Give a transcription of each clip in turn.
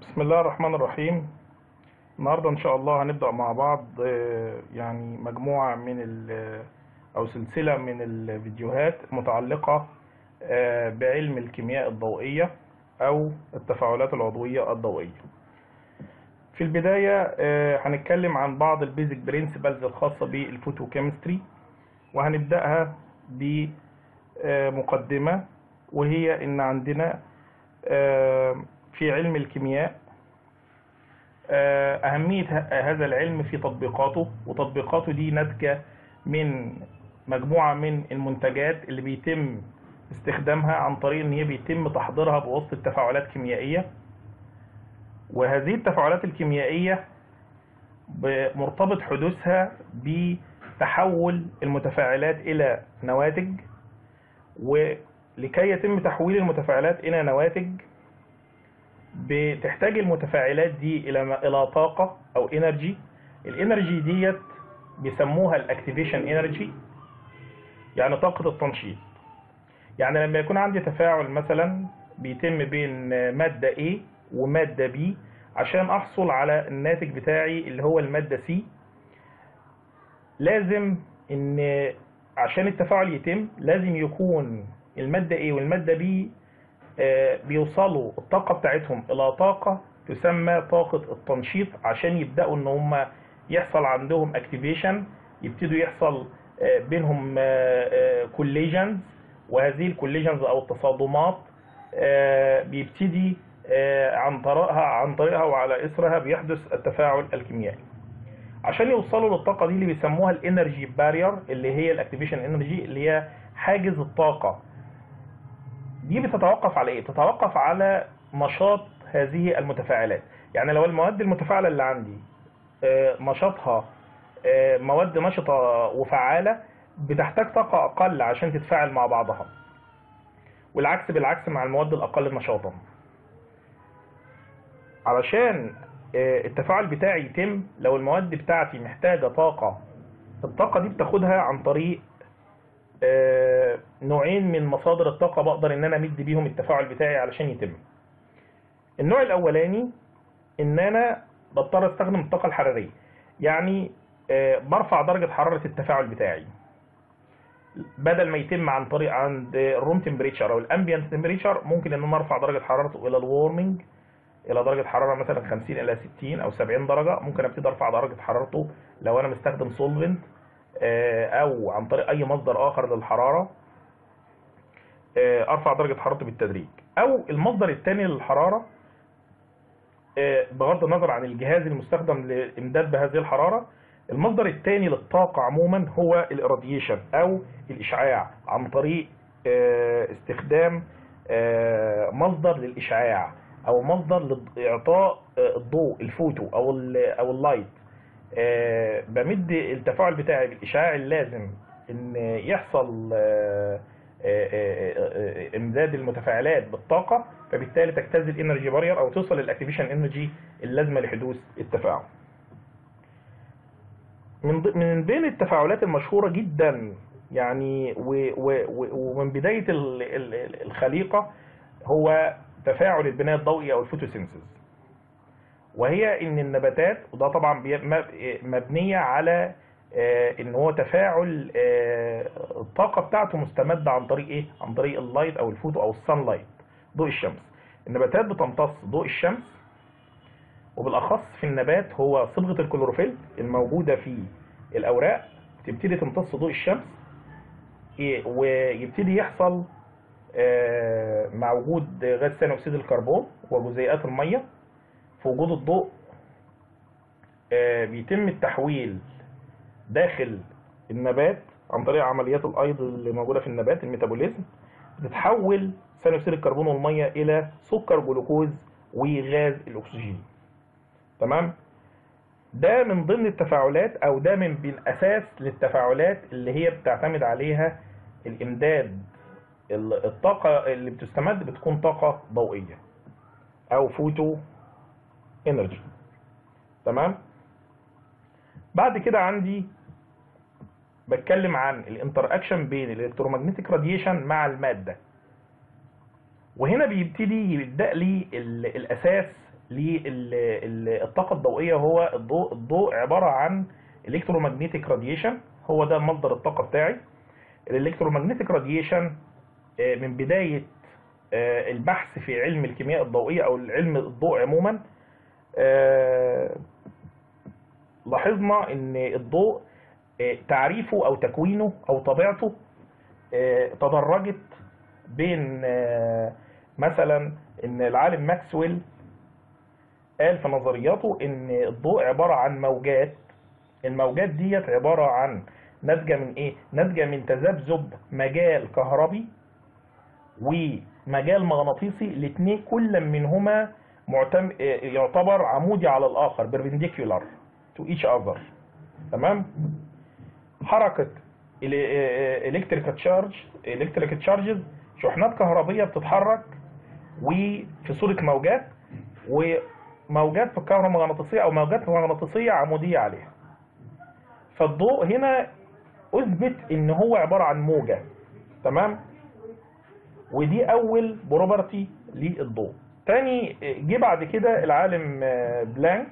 بسم الله الرحمن الرحيم النهارده ان شاء الله هنبدا مع بعض آه، يعني مجموعه من ال- او سلسله من الفيديوهات المتعلقه آه، بعلم الكيمياء الضوئيه او التفاعلات العضويه الضوئيه في البدايه آه، هنتكلم عن بعض البيزك برينسيبلز الخاصه بالفوتوكيمستري وهنبداها بمقدمه وهي ان عندنا آه، في علم الكيمياء آه، أهمية ه- هذا العلم في تطبيقاته وتطبيقاته دي ناتجة من مجموعة من المنتجات اللي بيتم استخدامها عن طريق ان هي بيتم تحضيرها بواسطة تفاعلات كيميائية وهذه التفاعلات الكيميائية ب- مرتبط حدوثها بتحول المتفاعلات إلى نواتج ولكي يتم تحويل المتفاعلات إلى نواتج بتحتاج المتفاعلات دي الى الى طاقه او انرجي الانرجي ديت بيسموها الاكتيفيشن انرجي يعني طاقه التنشيط يعني لما يكون عندي تفاعل مثلا بيتم بين ماده A وماده B عشان احصل على الناتج بتاعي اللي هو الماده C لازم ان عشان التفاعل يتم لازم يكون الماده A والماده B آه، بيوصلوا الطاقة بتاعتهم إلى طاقة تسمى طاقة التنشيط عشان يبدأوا إن هم يحصل عندهم اكتيفيشن يبتدوا يحصل آه، بينهم كوليجنز وهذه الكوليجنز أو التصادمات آه، بيبتدي آه، عن طريقها عن طريقها وعلى إثرها بيحدث التفاعل الكيميائي. عشان يوصلوا للطاقة دي اللي بيسموها الانرجي بارير اللي هي الاكتيفيشن انرجي اللي هي حاجز الطاقة دي بتتوقف على ايه؟ بتتوقف على نشاط هذه المتفاعلات، يعني لو المواد المتفاعلة اللي عندي آه، نشاطها آه، مواد نشطة وفعالة بتحتاج طاقة أقل عشان تتفاعل مع بعضها. والعكس بالعكس مع المواد الأقل نشاطا. علشان آه، التفاعل بتاعي يتم لو المواد بتاعتي محتاجة طاقة الطاقة دي بتاخدها عن طريق آه، نوعين من مصادر الطاقة بقدر ان انا امد بيهم التفاعل بتاعي علشان يتم النوع الاولاني ان انا بضطر استخدم الطاقة الحرارية يعني آه، برفع درجة حرارة التفاعل بتاعي بدل ما يتم عن طريق عند الروم تمبريتشر او الامبيانت تمبريتشر ممكن ان انا ارفع درجة حرارته الى الورمنج الى درجة حرارة مثلا 50 الى 60 او 70 درجة ممكن ابتدي ارفع درجة حرارته لو انا مستخدم سولفنت او عن طريق اي مصدر اخر للحراره آه، ارفع درجه حرارته بالتدريج او المصدر الثاني للحراره آه، بغض النظر عن الجهاز المستخدم للامداد بهذه الحراره المصدر الثاني للطاقه عموما هو الاراديشن او الاشعاع عن طريق آه، استخدام آه، مصدر للاشعاع او مصدر لاعطاء آه، الضوء الفوتو او ال او اللايت آه، بمد التفاعل بتاعي بالاشعاع اللازم ان يحصل آه، آه، آه، آه، امداد المتفاعلات بالطاقه فبالتالي تجتاز الانرجي بارير او توصل للاكتيفيشن انرجي اللازمه لحدوث التفاعل. من ض- من بين التفاعلات المشهوره جدا يعني و- و- و- ومن بدايه ال- ال- ال- الخليقه هو تفاعل البناء الضوئي او الفوتوسينثيز. وهي ان النباتات وده طبعا بي- م- مبنيه على آه، ان هو تفاعل آه، الطاقه بتاعته مستمده عن طريق ايه؟ عن طريق اللايت او الفوتو او السان لايت ضوء الشمس. النباتات بتمتص ضوء الشمس وبالاخص في النبات هو صبغه الكلوروفيل الموجوده في الاوراق تبتدي تمتص ضوء الشمس إيه، ويبتدي يحصل آه، مع وجود غاز ثاني اكسيد الكربون وجزيئات الميه في وجود الضوء آه، بيتم التحويل داخل النبات عن طريق عمليات الايض اللي موجوده في النبات الميتابوليزم بتتحول ثاني اكسيد الكربون والميه الى سكر جلوكوز وغاز الاكسجين تمام ده من ضمن التفاعلات او ده من بين اساس للتفاعلات اللي هي بتعتمد عليها الامداد ال- الطاقه اللي بتستمد بتكون طاقه ضوئيه او فوتو انرجي تمام بعد كده عندي بتكلم عن الانتر اكشن بين الالكترومagnetic راديشن مع الماده وهنا بيبتدي يبدا لي ال- الاساس للطاقه الضوئيه هو الضوء الضوء عباره عن الكترومagnetic راديشن هو ده مصدر الطاقه بتاعي الالكترومagnetic راديشن من بدايه آه، البحث في علم الكيمياء الضوئيه او علم الضوء عموما آه، لاحظنا ان الضوء آه، تعريفه او تكوينه او طبيعته آه، تدرجت بين آه، مثلا ان العالم ماكسويل قال في نظرياته ان الضوء عباره عن موجات الموجات ديت عباره عن ناتجه من ايه ناتجه من تذبذب مجال كهربي ومجال مغناطيسي الاثنين كل منهما معتم... آه، يعتبر عمودي على الاخر perpendicular to each other تمام حركه الكتريك تشارج الكتريك تشارجز شحنات كهربيه بتتحرك وفي صوره موجات وموجات في الكهرومغناطيسيه او موجات مغناطيسيه عموديه عليها فالضوء هنا اثبت ان هو عباره عن موجه تمام ودي اول بروبرتي للضوء تاني جه بعد كده العالم آه، بلانك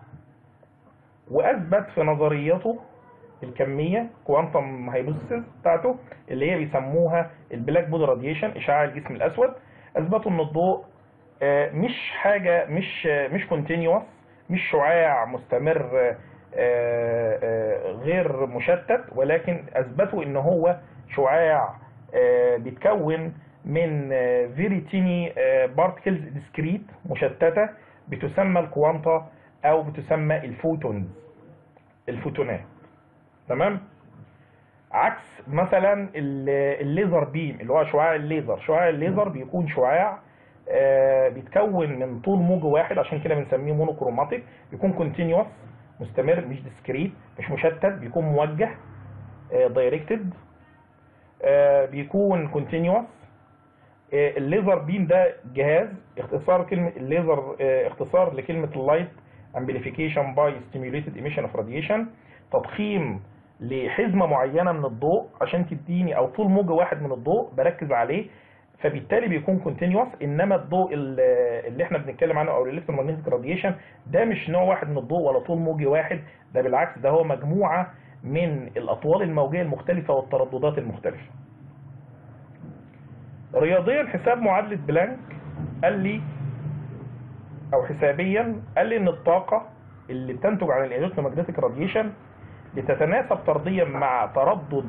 واثبت في نظريته الكميه كوانتم هايبوثيسيس بتاعته اللي هي بيسموها البلاك بودي راديشن اشعاع الجسم الاسود اثبتوا ان الضوء آه، مش حاجه مش آه، مش كونتينيوس مش شعاع مستمر آه، آه، غير مشتت ولكن اثبتوا ان هو شعاع آه، بيتكون من فيري تيني بارتكلز ديسكريت مشتته بتسمى الكوانتا او بتسمى الفوتونز الفوتونات تمام عكس مثلا ال- الليزر بيم اللي هو شعاع الليزر شعاع الليزر بيكون شعاع آه، بيتكون من طول موج واحد عشان كده بنسميه مونوكروماتيك بيكون كونتينيوس مستمر مش ديسكريت مش مشتت بيكون موجه دايركتد بيكون كونتينيوس الليزر بيم ده جهاز اختصار كلمه الليزر آه، اختصار لكلمه اللايت امبليفيكيشن باي ستيميوليتد ايميشن اوف راديشن تضخيم لحزمه معينه من الضوء عشان تديني او طول موجه واحد من الضوء بركز عليه فبالتالي بيكون كونتينيوس انما الضوء ال- اللي احنا بنتكلم عنه او الالكترومagnetic راديشن ده مش نوع واحد من الضوء ولا طول موجي واحد ده بالعكس ده هو مجموعه من الاطوال الموجيه المختلفه والترددات المختلفه رياضيا حساب معادله بلانك قال لي او حسابيا قال لي ان الطاقه اللي بتنتج عن الالكترومagnetic راديشن بتتناسب طرديا مع تردد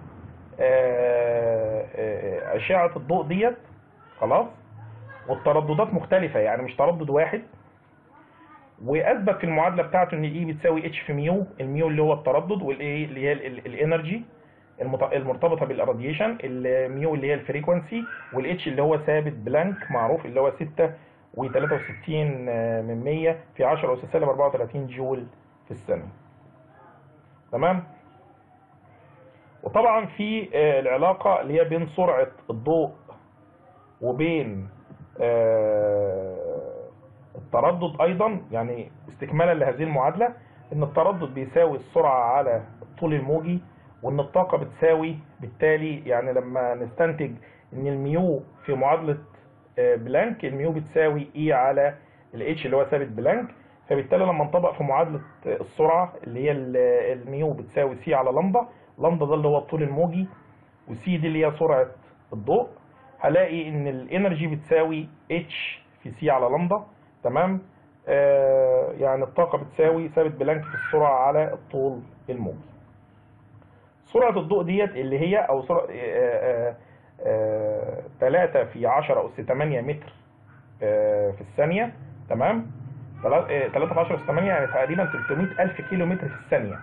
آه، آه، اشعه الضوء ديت خلاص والترددات مختلفه يعني مش تردد واحد واثبت في المعادله بتاعته ان الاي بتساوي اتش في ميو الميو اللي هو التردد والاي اللي هي ال- ال- الانرجي المت- المرتبطه بالراديشن الميو اللي هي الفريكونسي والاتش اللي هو ثابت بلانك معروف اللي هو 6 و63 من 100 في 10 اس سالب 34 جول في الثانيه تمام وطبعا في آه، العلاقه اللي هي بين سرعه الضوء وبين آه، التردد ايضا يعني استكمالا لهذه المعادله ان التردد بيساوي السرعه على الطول الموجي وان الطاقه بتساوي بالتالي يعني لما نستنتج ان الميو في معادله آه، بلانك الميو بتساوي اي على الاتش اللي هو ثابت بلانك فبالتالي لما نطبق في معادله آه، السرعه اللي هي ال- الميو بتساوي سي على لامدا لامدا ده اللي هو الطول الموجي وسي دي اللي هي سرعه الضوء هلاقي ان الانرجي بتساوي اتش في سي على لامدا تمام آه يعني الطاقه بتساوي ثابت بلانك في السرعه على الطول الموجي سرعه الضوء ديت اللي هي او سرعه آه آه 3 في 10 اس 8 متر آه في الثانيه تمام 3 في 10 اس 8 يعني تقريبا 300 الف كيلو متر في الثانيه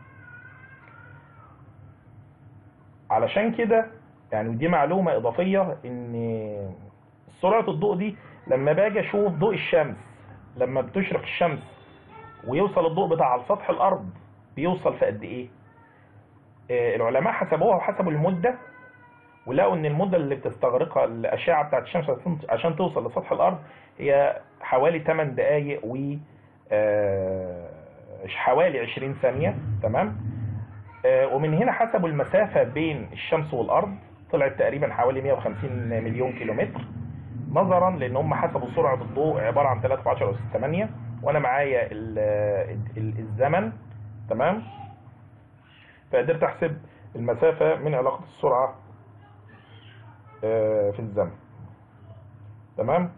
علشان كده يعني ودي معلومة إضافية إن سرعة الضوء دي لما باجي أشوف ضوء الشمس لما بتشرق الشمس ويوصل الضوء بتاع على سطح الأرض بيوصل في قد إيه؟ آه، العلماء حسبوها وحسبوا المدة ولقوا إن المدة اللي بتستغرقها الأشعة بتاعت الشمس عشان- عشان توصل لسطح الأرض هي حوالي 8 دقايق و آه، حوالي 20 ثانية تمام؟ آه، ومن هنا حسبوا المسافة بين الشمس والأرض طلعت تقريبا حوالي 150 مليون كيلومتر نظرا لان هم حسبوا سرعه الضوء عباره عن 3 في 10 اس 8 وانا معايا ال- ال- الزمن تمام فقدرت احسب المسافه من علاقه السرعه آه، في الزمن تمام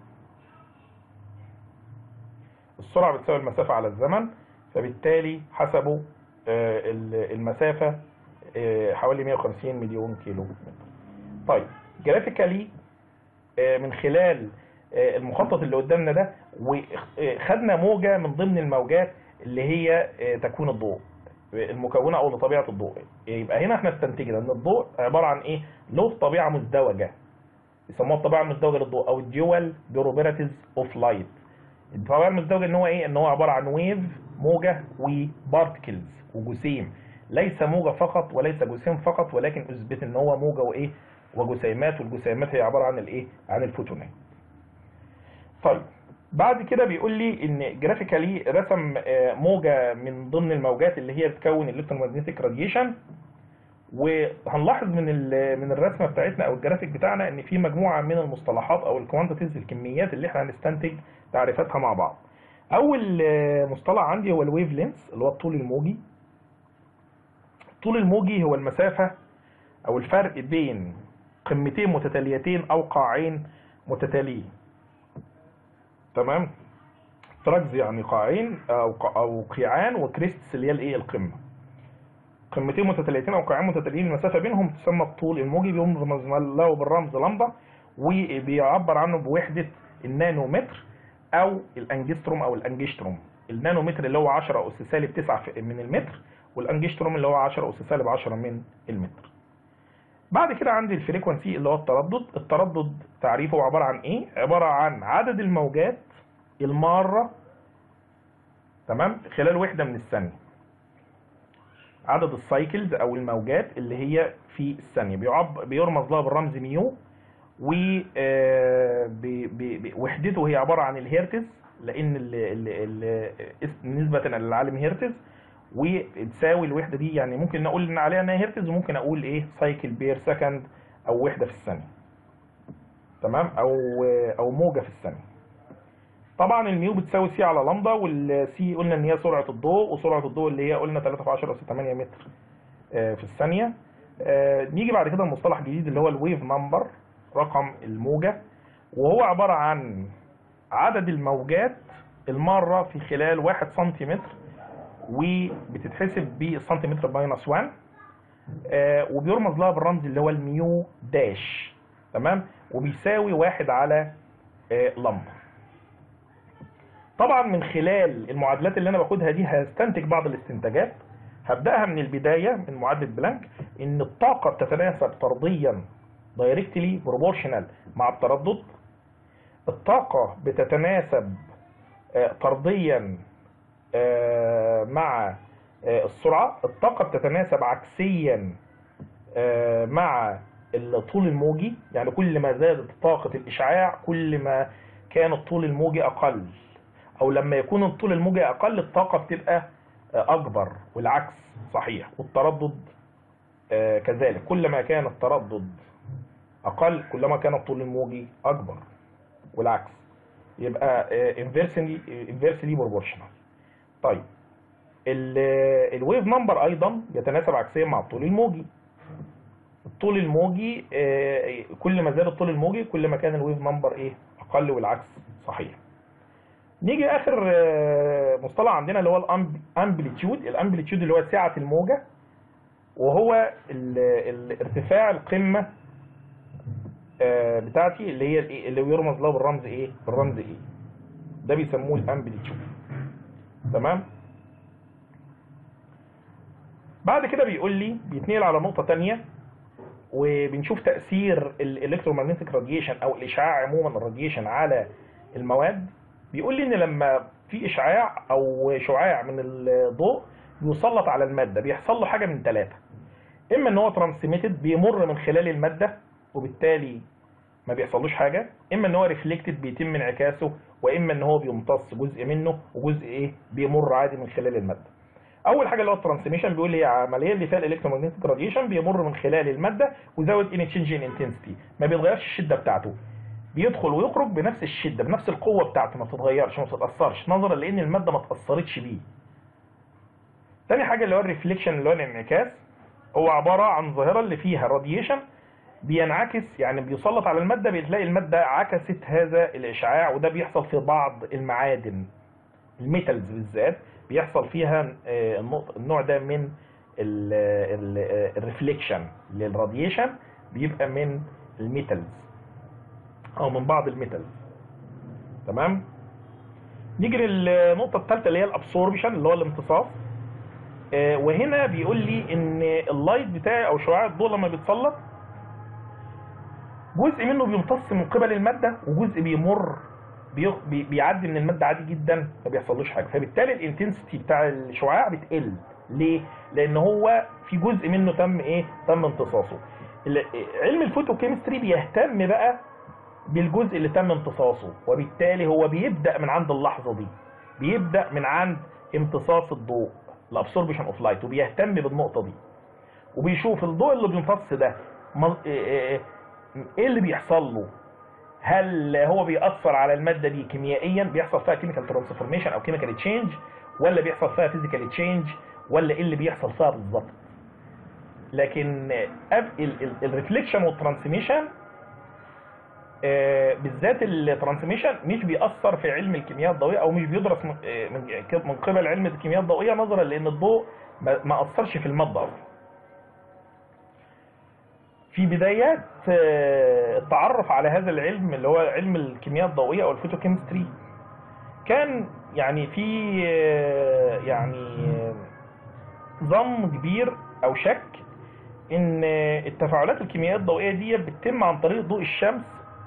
السرعه بتساوي المسافه على الزمن فبالتالي حسبوا آه، ال- المسافه آه، حوالي 150 مليون كيلو متر طيب جرافيكالي آه، من خلال آه، المخطط اللي قدامنا ده وخدنا موجة من ضمن الموجات اللي هي آه، تكوين الضوء المكونة او لطبيعة الضوء يبقى هنا احنا استنتجنا ان الضوء عبارة عن ايه له طبيعة مزدوجة يسموها الطبيعة المزدوجة للضوء او الديوال بروبرتيز اوف لايت الطبيعة المزدوجة ان هو ايه ان هو عبارة عن ويف موجة وبارتكلز وجسيم ليس موجة فقط وليس جسيم فقط ولكن اثبت ان هو موجة وايه وجسيمات والجسيمات هي عبارة عن الايه عن الفوتونات طيب بعد كده بيقول لي ان جرافيكالي رسم آه، موجة من ضمن الموجات اللي هي بتكون الكترومagnetic راديشن وهنلاحظ من ال- من الرسمه بتاعتنا او الجرافيك بتاعنا ان في مجموعه من المصطلحات او الكوانتيتيز الكميات اللي احنا هنستنتج تعريفاتها مع بعض. اول آه، مصطلح عندي هو الويف لينس اللي هو الطول الموجي. الطول الموجي هو المسافه او الفرق بين قمتين متتاليتين او قاعين متتاليين. تمام؟ تراكز يعني قاعين او ق- او قيعان وكريستس اللي هي الايه القمه. قمتين متتاليتين او قاعين متتاليين المسافه بينهم تسمى الطول الموجي بيرمز له بالرمز لمبه وبيعبر عنه بوحده النانومتر او الانجستروم او الانجشتروم النانومتر اللي هو 10 اس سالب 9 في- من المتر والانجشتروم اللي هو 10 اس سالب 10 من المتر بعد كده عندي الفريكونسي اللي هو التردد التردد تعريفه عباره عن ايه عباره عن عدد الموجات الماره تمام خلال وحده من الثانيه عدد السايكلز او الموجات اللي هي في الثانيه بيعب بيرمز لها بالرمز ميو و آه، ب- ب- ب- وحدته هي عباره عن الهرتز لان ال ال ال اس- نسبه للعالم هرتز وتساوي الوحده دي يعني ممكن نقول ان عليها انها هرتز وممكن اقول ايه سايكل بير سكند او وحده في الثانيه تمام او او موجه في الثانيه طبعا الميو بتساوي سي على لامدا والسي قلنا ان هي سرعه الضوء وسرعه الضوء اللي هي قلنا 3 في 10 اس 8 متر آه، في الثانيه آه، نيجي بعد كده لمصطلح جديد اللي هو الويف نمبر رقم الموجه وهو عباره عن عدد الموجات الماره في خلال 1 سنتيمتر وبتتحسب بالسنتيمتر ماينس 1 آه، وبيرمز لها بالرمز اللي هو الميو داش تمام وبيساوي واحد على آه، لمبه طبعا من خلال المعادلات اللي انا باخدها دي هستنتج بعض الاستنتاجات هبداها من البدايه من معادله بلانك ان الطاقه بتتناسب طرديا دايركتلي بروبورشنال مع التردد الطاقه بتتناسب آه، طرديا آه، مع آه، السرعه الطاقه بتتناسب عكسيا آه، مع الطول الموجي يعني كل ما زادت طاقه الاشعاع كل ما كان الطول الموجي اقل او لما يكون الطول الموجي اقل الطاقه بتبقى آه، اكبر والعكس صحيح والتردد آه، كذلك كلما كان التردد اقل كلما كان الطول الموجي اكبر والعكس يبقى انفيرسلي انفيرسلي بروبورشنال طيب الويف نمبر ايضا يتناسب عكسيا مع الطول الموجي الطول الموجي آه، كل ما زاد الطول الموجي كل ما كان الويف نمبر ايه اقل والعكس صحيح نيجي اخر آه، مصطلح عندنا اللي هو الامبليتيود الامبليتيود اللي هو سعه الموجه وهو ال- ال- ارتفاع القمه آه، بتاعتي اللي هي الايه اللي يرمز له بالرمز ايه بالرمز ايه ده بيسموه الامبليتيود تمام بعد كده بيقول لي بيتنقل على نقطه تانية وبنشوف تاثير الالكترومagnetic راديشن او الاشعاع عموما الراديشن على المواد بيقول لي ان لما في اشعاع او شعاع من الضوء بيسلط على الماده بيحصل له حاجه من ثلاثه اما ان هو ترانسميتد بيمر من خلال الماده وبالتالي ما بيحصلوش حاجه اما ان هو ريفلكتد بيتم انعكاسه واما ان هو بيمتص جزء منه وجزء ايه بيمر عادي من خلال الماده اول حاجه اللي هو الترانسميشن بيقول لي عمليه اللي فيها الالكترومagnetic راديشن بيمر من خلال الماده وزود ان تشينج ان انتنسيتي ما بيتغيرش الشده بتاعته بيدخل ويخرج بنفس الشده بنفس القوه بتاعته ما بتتغيرش ما بتتاثرش نظرا لان الماده ما اتاثرتش بيه تاني حاجه اللي هو الريفليكشن اللي هو الانعكاس هو عباره عن ظاهره اللي فيها راديشن بينعكس يعني بيسلط على الماده بتلاقي الماده عكست هذا الاشعاع وده بيحصل في بعض المعادن الميتالز بالذات بيحصل فيها آه، النقط- النوع ده من الريفليكشن للراديشن بيبقى من الميتالز او من بعض الميتالز تمام نيجي للنقطه الثالثه اللي هي الابسوربشن اللي هو الامتصاص آه، وهنا بيقول لي ان اللايت بتاعي او شعاع الضوء لما بيتسلط جزء منه بيمتص من قبل الماده وجزء بيمر بي- بي- بيعدي من الماده عادي جدا ما بيحصلوش حاجه فبالتالي الانتنسيتي بتاع الشعاع بتقل ليه لان هو في جزء منه تم ايه تم امتصاصه ال- علم الفوتوكيمستري بيهتم بقى بالجزء اللي تم امتصاصه وبالتالي هو بيبدا من عند اللحظه دي بيبدا من عند امتصاص الضوء الابسوربشن اوف لايت وبيهتم بالنقطه دي وبيشوف الضوء اللي بيمتص ده ما- ايه إيه- إيه اللي بيحصل له هل هو بيأثر على المادة دي كيميائيا بيحصل فيها كيميكال ترانسفورميشن او كيميكال تشينج ولا بيحصل فيها فيزيكال تشينج ولا ايه اللي بيحصل فيها بالظبط لكن الريفليكشن والترانسميشن بالذات الترانسميشن مش بيأثر في علم الكيمياء الضوئية او مش بيدرس من آه، من من قبل علم الكيمياء الضوئية نظرا لان الضوء ما ما أثرش في المادة اصلا في بدايات آه، التعرف على هذا العلم اللي هو علم الكيمياء الضوئيه او الفوتوكيمستري كان يعني في آه، يعني آه، ظن كبير او شك ان آه، التفاعلات الكيميائيه الضوئيه دي بتتم عن طريق ضوء الشمس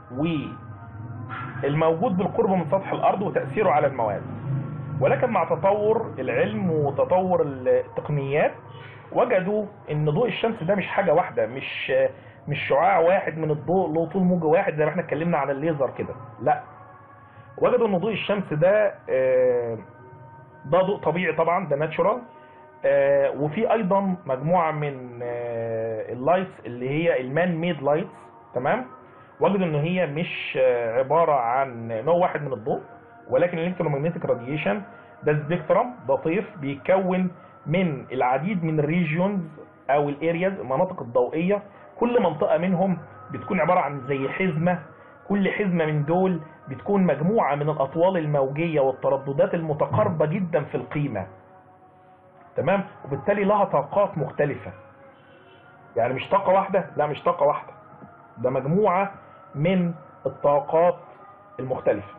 والموجود بالقرب من سطح الارض وتاثيره على المواد ولكن مع تطور العلم وتطور التقنيات وجدوا ان ضوء الشمس ده مش حاجه واحده مش مش شعاع واحد من الضوء له طول موجه واحد زي ما احنا اتكلمنا عن الليزر كده لا وجدوا ان ضوء الشمس ده آه، ده ضوء طبيعي طبعا ده ناتشورال وفي ايضا مجموعه من اللايتس اللي هي المان ميد لايتس تمام وجدوا ان هي مش آه، عباره عن نوع واحد من الضوء ولكن الالكترومagnetic راديشن ده سبيكترم ده طيف بيتكون من العديد من الريجيونز او الارياز المناطق الضوئيه كل منطقه منهم بتكون عباره عن زي حزمه كل حزمه من دول بتكون مجموعه من الاطوال الموجيه والترددات المتقاربه جدا في القيمه تمام وبالتالي لها طاقات مختلفه يعني مش طاقه واحده لا مش طاقه واحده ده مجموعه من الطاقات المختلفه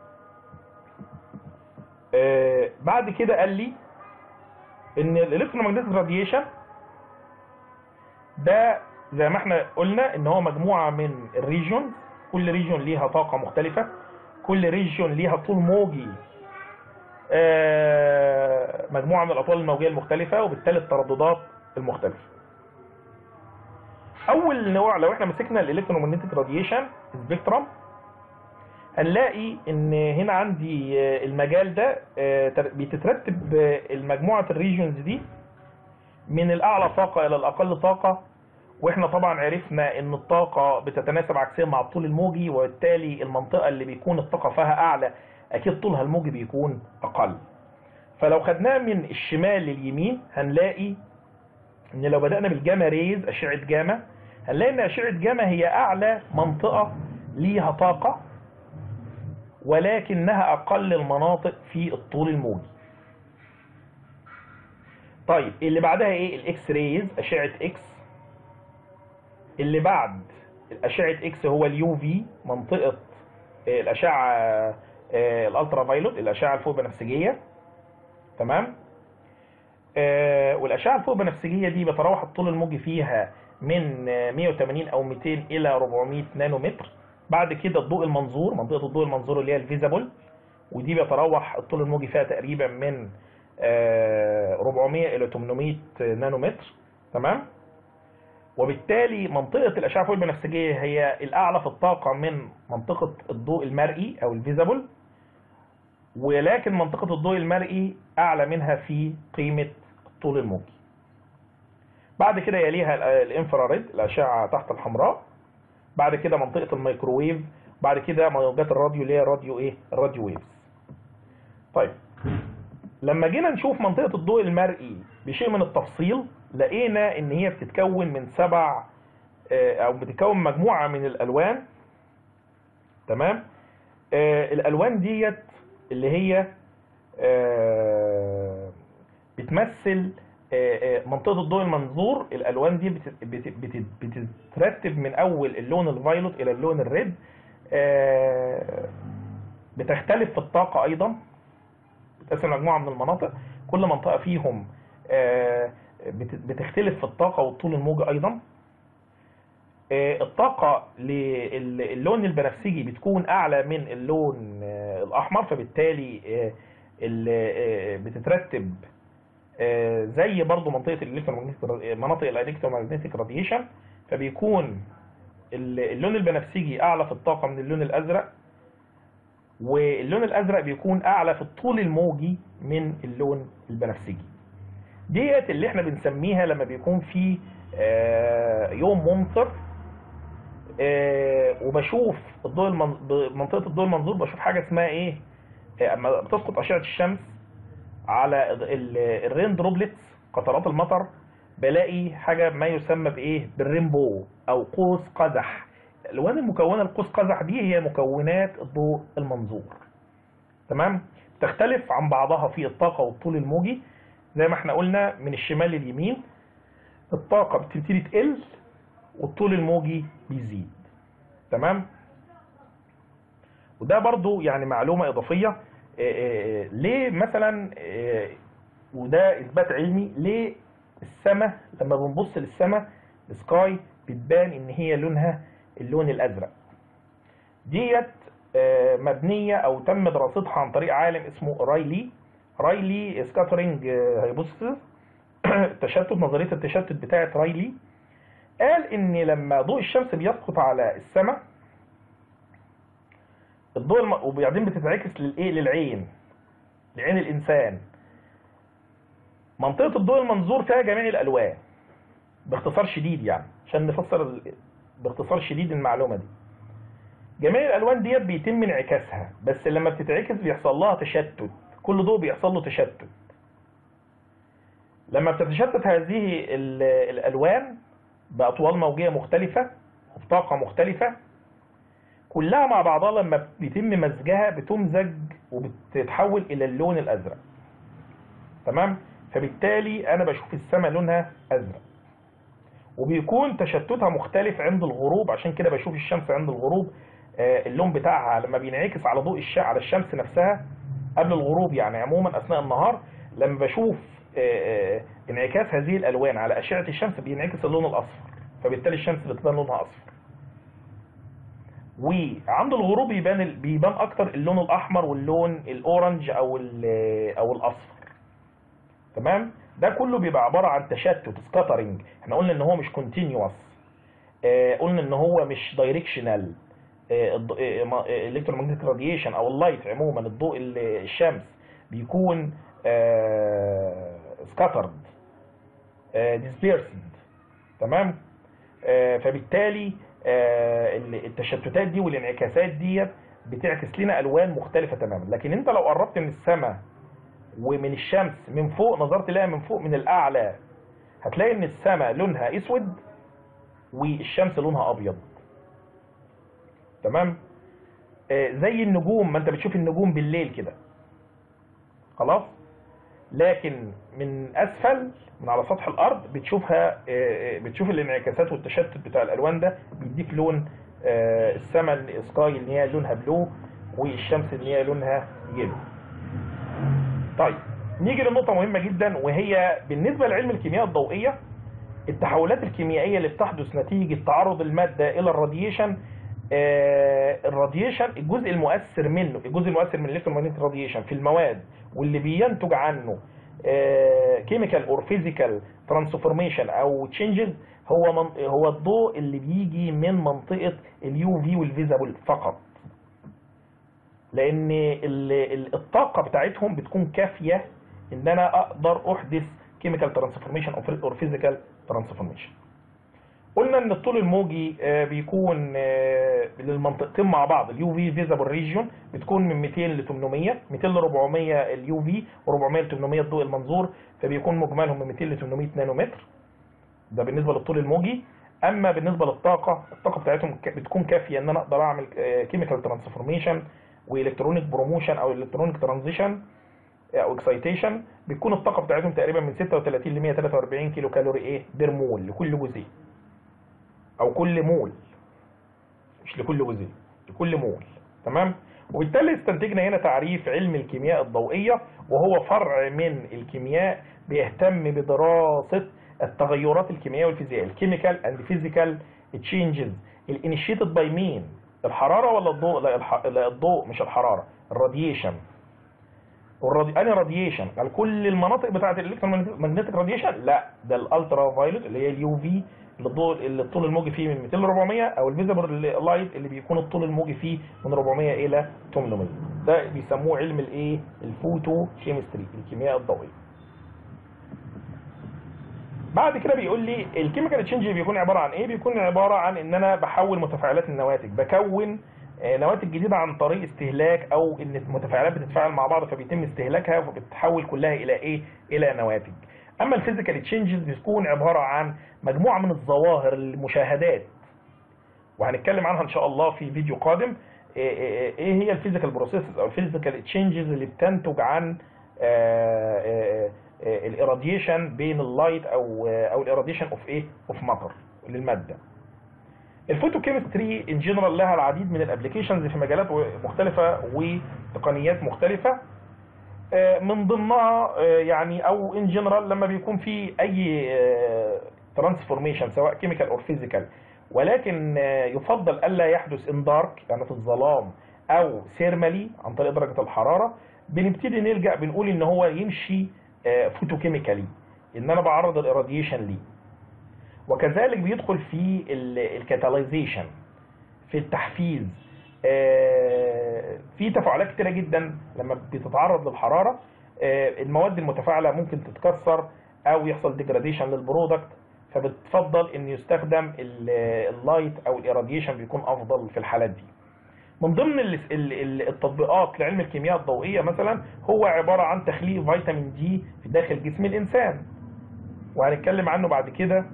آه بعد كده قال لي ان الالكترومagnetic راديشن ده زي ما احنا قلنا ان هو مجموعه من الريجون كل ريجون ليها طاقه مختلفه كل ريجون ليها طول موجي آه، مجموعه من الاطوال الموجيه المختلفه وبالتالي الترددات المختلفه اول نوع لو احنا مسكنا الالكترومagnetic راديشن سبيكترم هنلاقي ان هنا عندي آه، المجال ده آه، تر- بتترتب آه، المجموعه الريجونز دي من الاعلى طاقه الى الاقل طاقه واحنا طبعا عرفنا ان الطاقه بتتناسب عكسيا مع الطول الموجي وبالتالي المنطقه اللي بيكون الطاقه فيها اعلى اكيد طولها الموجي بيكون اقل فلو خدناه من الشمال لليمين هنلاقي ان لو بدانا بالجاما ريز اشعه جاما هنلاقي ان اشعه جاما هي اعلى منطقه ليها طاقه ولكنها اقل المناطق في الطول الموجي طيب اللي بعدها ايه الاكس ريز اشعه اكس اللي بعد الاشعه اكس هو اليو في منطقه آه، الاشعه آه، الالترا فايلوت الاشعه الفوق بنفسجيه تمام آه، والاشعه الفوق بنفسجيه دي بيتراوح الطول الموجي فيها من آه، 180 او 200 الى 400 نانومتر بعد كده الضوء المنظور منطقه الضوء المنظور اللي هي الفيزابل ودي بيتراوح الطول الموجي فيها تقريبا من آه، 400 الى 800 نانومتر تمام وبالتالي منطقة الأشعة فوق البنفسجية هي الأعلى في الطاقة من منطقة الضوء المرئي أو الفيزابل ولكن منطقة الضوء المرئي أعلى منها في قيمة الطول الموجي بعد كده يليها ال- الانفراريد الأشعة تحت الحمراء بعد كده منطقة الميكروويف بعد كده موجات الراديو اللي هي راديو ايه الراديو ويفز طيب لما جينا نشوف منطقة الضوء المرئي بشيء من التفصيل لقينا ان هي بتتكون من سبع آه، او بتتكون مجموعة من الالوان تمام آه، الالوان ديت اللي هي آه، بتمثل آه، آه، منطقة الضوء المنظور الالوان دي بت- بت- بت- بتترتب من اول اللون الفايلوت الى اللون الريد آه، بتختلف في الطاقة ايضا بتقسم مجموعة من المناطق كل منطقة فيهم آه، بت- بتختلف في الطاقة والطول الموجي ايضا آه، الطاقة للون البنفسجي بتكون أعلى من اللون آه، الأحمر فبالتالي آه، ال- آه، بتترتب آه، زي برضو منطقة الإلكترومagnetic مناطق الإلكترومagnetic راديشن فبيكون ال- اللون البنفسجي أعلى في الطاقة من اللون الأزرق واللون الأزرق بيكون أعلى في الطول الموجي من اللون البنفسجي ديت اللي احنا بنسميها لما بيكون في آه، يوم ممطر آه، وبشوف الضوء المن... منطقه الضوء المنظور بشوف حاجه اسمها ايه آه، اما بتسقط اشعه الشمس على ال- ال- الرين دروبلتس قطرات المطر بلاقي حاجه ما يسمى بايه بالرينبو او قوس قزح الالوان المكونه لقوس قزح دي هي مكونات الضوء المنظور تمام تختلف عن بعضها في الطاقه والطول الموجي زي ما احنا قلنا من الشمال لليمين الطاقه بتبتدي تقل والطول الموجي بيزيد تمام وده برضو يعني معلومة إضافية آه، آه، ليه مثلا آه، وده إثبات علمي ليه السماء لما بنبص للسماء السكاي بتبان إن هي لونها اللون الأزرق ديت آه، مبنية أو تم دراستها عن طريق عالم اسمه رايلي رايلي سكاترينج هايبوثيسيس تشتت نظرية التشتت بتاعة رايلي قال ان لما ضوء الشمس بيسقط على السماء الضوء الم... وبعدين بتتعكس للايه للعين لعين الانسان منطقه الضوء المنظور فيها جميع الالوان باختصار شديد يعني عشان نفسر ال... باختصار شديد المعلومه دي جميع الالوان ديت بيتم انعكاسها بس لما بتتعكس بيحصل لها تشتت كل ضوء بيحصل له تشتت لما بتتشتت هذه ال- الالوان بأطوال موجية مختلفة وبطاقة مختلفة كلها مع بعضها لما بيتم مزجها بتمزج وبتتحول إلى اللون الأزرق تمام فبالتالي أنا بشوف السماء لونها أزرق وبيكون تشتتها مختلف عند الغروب عشان كده بشوف الشمس عند الغروب آه، اللون بتاعها لما بينعكس على ضوء الش... على الشمس نفسها قبل الغروب يعني عموما أثناء النهار لما بشوف آه، آه، انعكاس هذه الالوان على اشعه الشمس بينعكس اللون الاصفر فبالتالي الشمس بتبان لونها اصفر وعند الغروب بيبان ال- بيبان اكتر اللون الاحمر واللون الاورنج او ال- او الاصفر تمام ده كله بيبقى عباره عن تشتت سكاترنج احنا قلنا ان هو مش كونتينيوس قلنا ان هو مش دايركشنال الكترومagnetic راديشن او اللايت عموما الضوء ال- الشمس بيكون سكاترد ديسبيرسد تمام آه، فبالتالي آه، ال- التشتتات دي والانعكاسات دي بتعكس لنا الوان مختلفه تماما لكن انت لو قربت من السماء ومن الشمس من فوق نظرت لها من فوق من الاعلى هتلاقي ان السماء لونها اسود والشمس لونها ابيض تمام آه، زي النجوم ما انت بتشوف النجوم بالليل كده خلاص لكن من اسفل من على سطح الارض بتشوفها آه، آه، بتشوف الانعكاسات والتشتت بتاع الالوان ده بيديك لون آه، السماء السكاي اللي هي لونها بلو والشمس اللي هي لونها يلو طيب نيجي لنقطة مهمة جدا وهي بالنسبة لعلم الكيمياء الضوئية التحولات الكيميائية اللي بتحدث نتيجة تعرض المادة إلى الراديشن آه، الراديشن الجزء المؤثر منه الجزء المؤثر من الالكترومagnetic راديشن في المواد واللي بينتج عنه كيميكال اور فيزيكال ترانسفورميشن او تشينجز هو من هو الضوء اللي بيجي من منطقه اليو في والفيزابل فقط لان ال- ال- الطاقه بتاعتهم بتكون كافيه ان انا اقدر احدث كيميكال ترانسفورميشن او فيزيكال ترانسفورميشن قلنا ان الطول الموجي آه، بيكون آه، للمنطقتين مع بعض اليو في فيزابل ريجيون بتكون من 200 ل 800 200 ل 400 اليو في و400 ل 800 الضوء المنظور فبيكون مجملهم من 200 ل 800 نانومتر ده بالنسبه للطول الموجي اما بالنسبه للطاقه الطاقه بتاعتهم ك- بتكون كافيه ان انا اقدر اعمل كيميكال ترانسفورميشن والكترونيك بروموشن او الكترونيك ترانزيشن او اكسايتيشن بتكون الطاقه بتاعتهم تقريبا من 36 ل 143 كيلو كالوري ايه بير مول لكل جزيء او كل مول مش لكل جزيء لكل مول تمام وبالتالي استنتجنا هنا تعريف علم الكيمياء الضوئيه وهو فرع من الكيمياء بيهتم بدراسه التغيرات الكيميائيه والفيزيائيه الكيميكال اند فيزيكال تشينجز الانيشيتد باي مين الحراره ولا الضوء لا, الح... لا الضوء مش الحراره الراديشن والرادي... انا راديشن قال كل المناطق بتاعه الالكترومagnetic راديشن لا ده الالترا فايولت اللي هي اليو في اللي الضوء اللي الطول الموجي فيه من 200 ل 400 او الفيزبل لايت اللي بيكون الطول الموجي فيه من 400 الى 800 ده بيسموه علم الايه الفوتو كيمستري الكيمياء الضوئيه بعد كده بيقول لي الكيميكال تشينج بيكون عباره عن ايه بيكون عباره عن ان انا بحول متفاعلات النواتج بكون آه، نواتج جديده عن طريق استهلاك او ان المتفاعلات بتتفاعل مع بعض فبيتم استهلاكها فبتتحول كلها الى ايه الى نواتج اما الفيزيكال تشينجز بتكون عباره عن مجموعه من الظواهر المشاهدات وهنتكلم عنها ان شاء الله في فيديو قادم ايه إيه- إيه هي الفيزيكال بروسيسز او الفيزيكال تشينجز اللي بتنتج عن الاراديشن بين اللايت او آه، او الاراديشن اوف ايه اوف ماتر للماده الفوتوكيمستري ان جنرال لها العديد من الابلكيشنز في مجالات مختلفه وتقنيات مختلفه آه، من ضمنها آه، يعني او ان جنرال لما بيكون في اي ترانسفورميشن سواء كيميكال او فيزيكال ولكن آه، يفضل الا يحدث ان دارك يعني في الظلام او سيرمالي عن طريق درجه الحراره بنبتدي نلجا بنقول ان هو يمشي فوتوكيميكالي ان انا بعرض الاراديشن ليه وكذلك بيدخل في الكاتاليزيشن في التحفيز آه، في تفاعلات كتيره جدا لما بتتعرض للحراره آه، المواد المتفاعله ممكن تتكسر او يحصل ديجراديشن للبرودكت فبتفضل ان يستخدم ال- اللايت او الاراديشن بيكون افضل في الحالات دي من ضمن ال- ال- ال- التطبيقات لعلم الكيمياء الضوئيه مثلا هو عباره عن تخليق فيتامين دي في داخل جسم الانسان وهنتكلم عنه بعد كده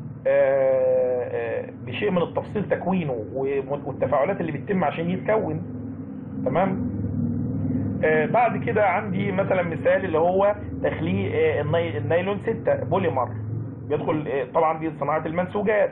آه، آه، بشيء من التفصيل تكوينه و- والتفاعلات اللي بتتم عشان يتكون تمام آه، بعد كده عندي مثلا مثال اللي هو تخليق آه، الني- النايلون 6 بوليمر بيدخل آه، طبعا دي صناعه المنسوجات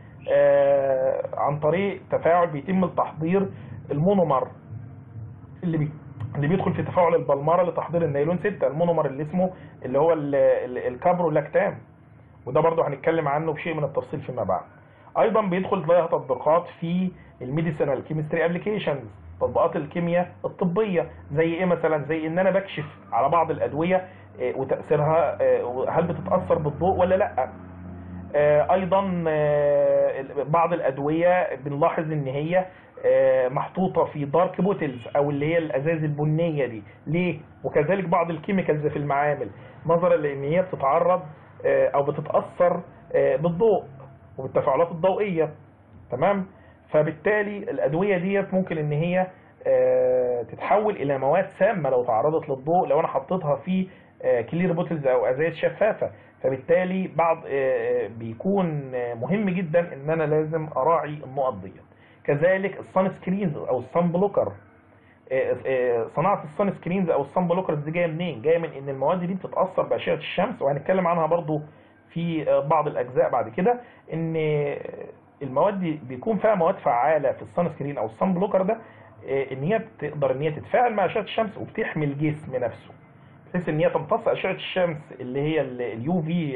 آه، عن طريق تفاعل بيتم التحضير المونومر اللي بي اللي بيدخل في تفاعل البلمره لتحضير النايلون 6 المونومر اللي اسمه اللي هو ال- ال- الكابرولاكتام وده برضه هنتكلم عنه بشيء من التفصيل فيما بعد ايضا بيدخل لها تطبيقات في الميديسينال كيمستري ابلكيشنز تطبيقات الكيمياء الطبيه زي ايه مثلا زي ان انا بكشف على بعض الادويه آه، وتاثيرها آه، هل بتتاثر بالضوء ولا لا آه، ايضا آه، بعض الادويه بنلاحظ ان هي آه، محطوطه في دارك بوتلز او اللي هي الازاز البنيه دي ليه وكذلك بعض الكيميكالز في المعامل نظرا لان هي بتتعرض آه، او بتتاثر آه، بالضوء وبالتفاعلات الضوئيه تمام فبالتالي الادويه ديت ممكن ان هي آه، تتحول الى مواد سامه لو تعرضت للضوء لو انا حطيتها في كلير بوتلز او ازاز شفافه فبالتالي بعض آه، بيكون آه، مهم جدا ان انا لازم اراعي النقط ديت كذلك الصن سكرينز او الصن بلوكر آه، آه، صناعه الصن سكرينز او الصن بلوكرز دي جايه منين جايه من ان المواد دي بتتاثر باشعه الشمس وهنتكلم عنها برضو في آه، بعض الاجزاء بعد كده ان آه، المواد دي بيكون فيها مواد فعاله في الصن سكرين او الصن بلوكر ده آه، ان هي بتقدر ان هي تتفاعل مع اشعه الشمس وبتحمي الجسم نفسه بحيث ان هي تمتص اشعه الشمس اللي هي اليو في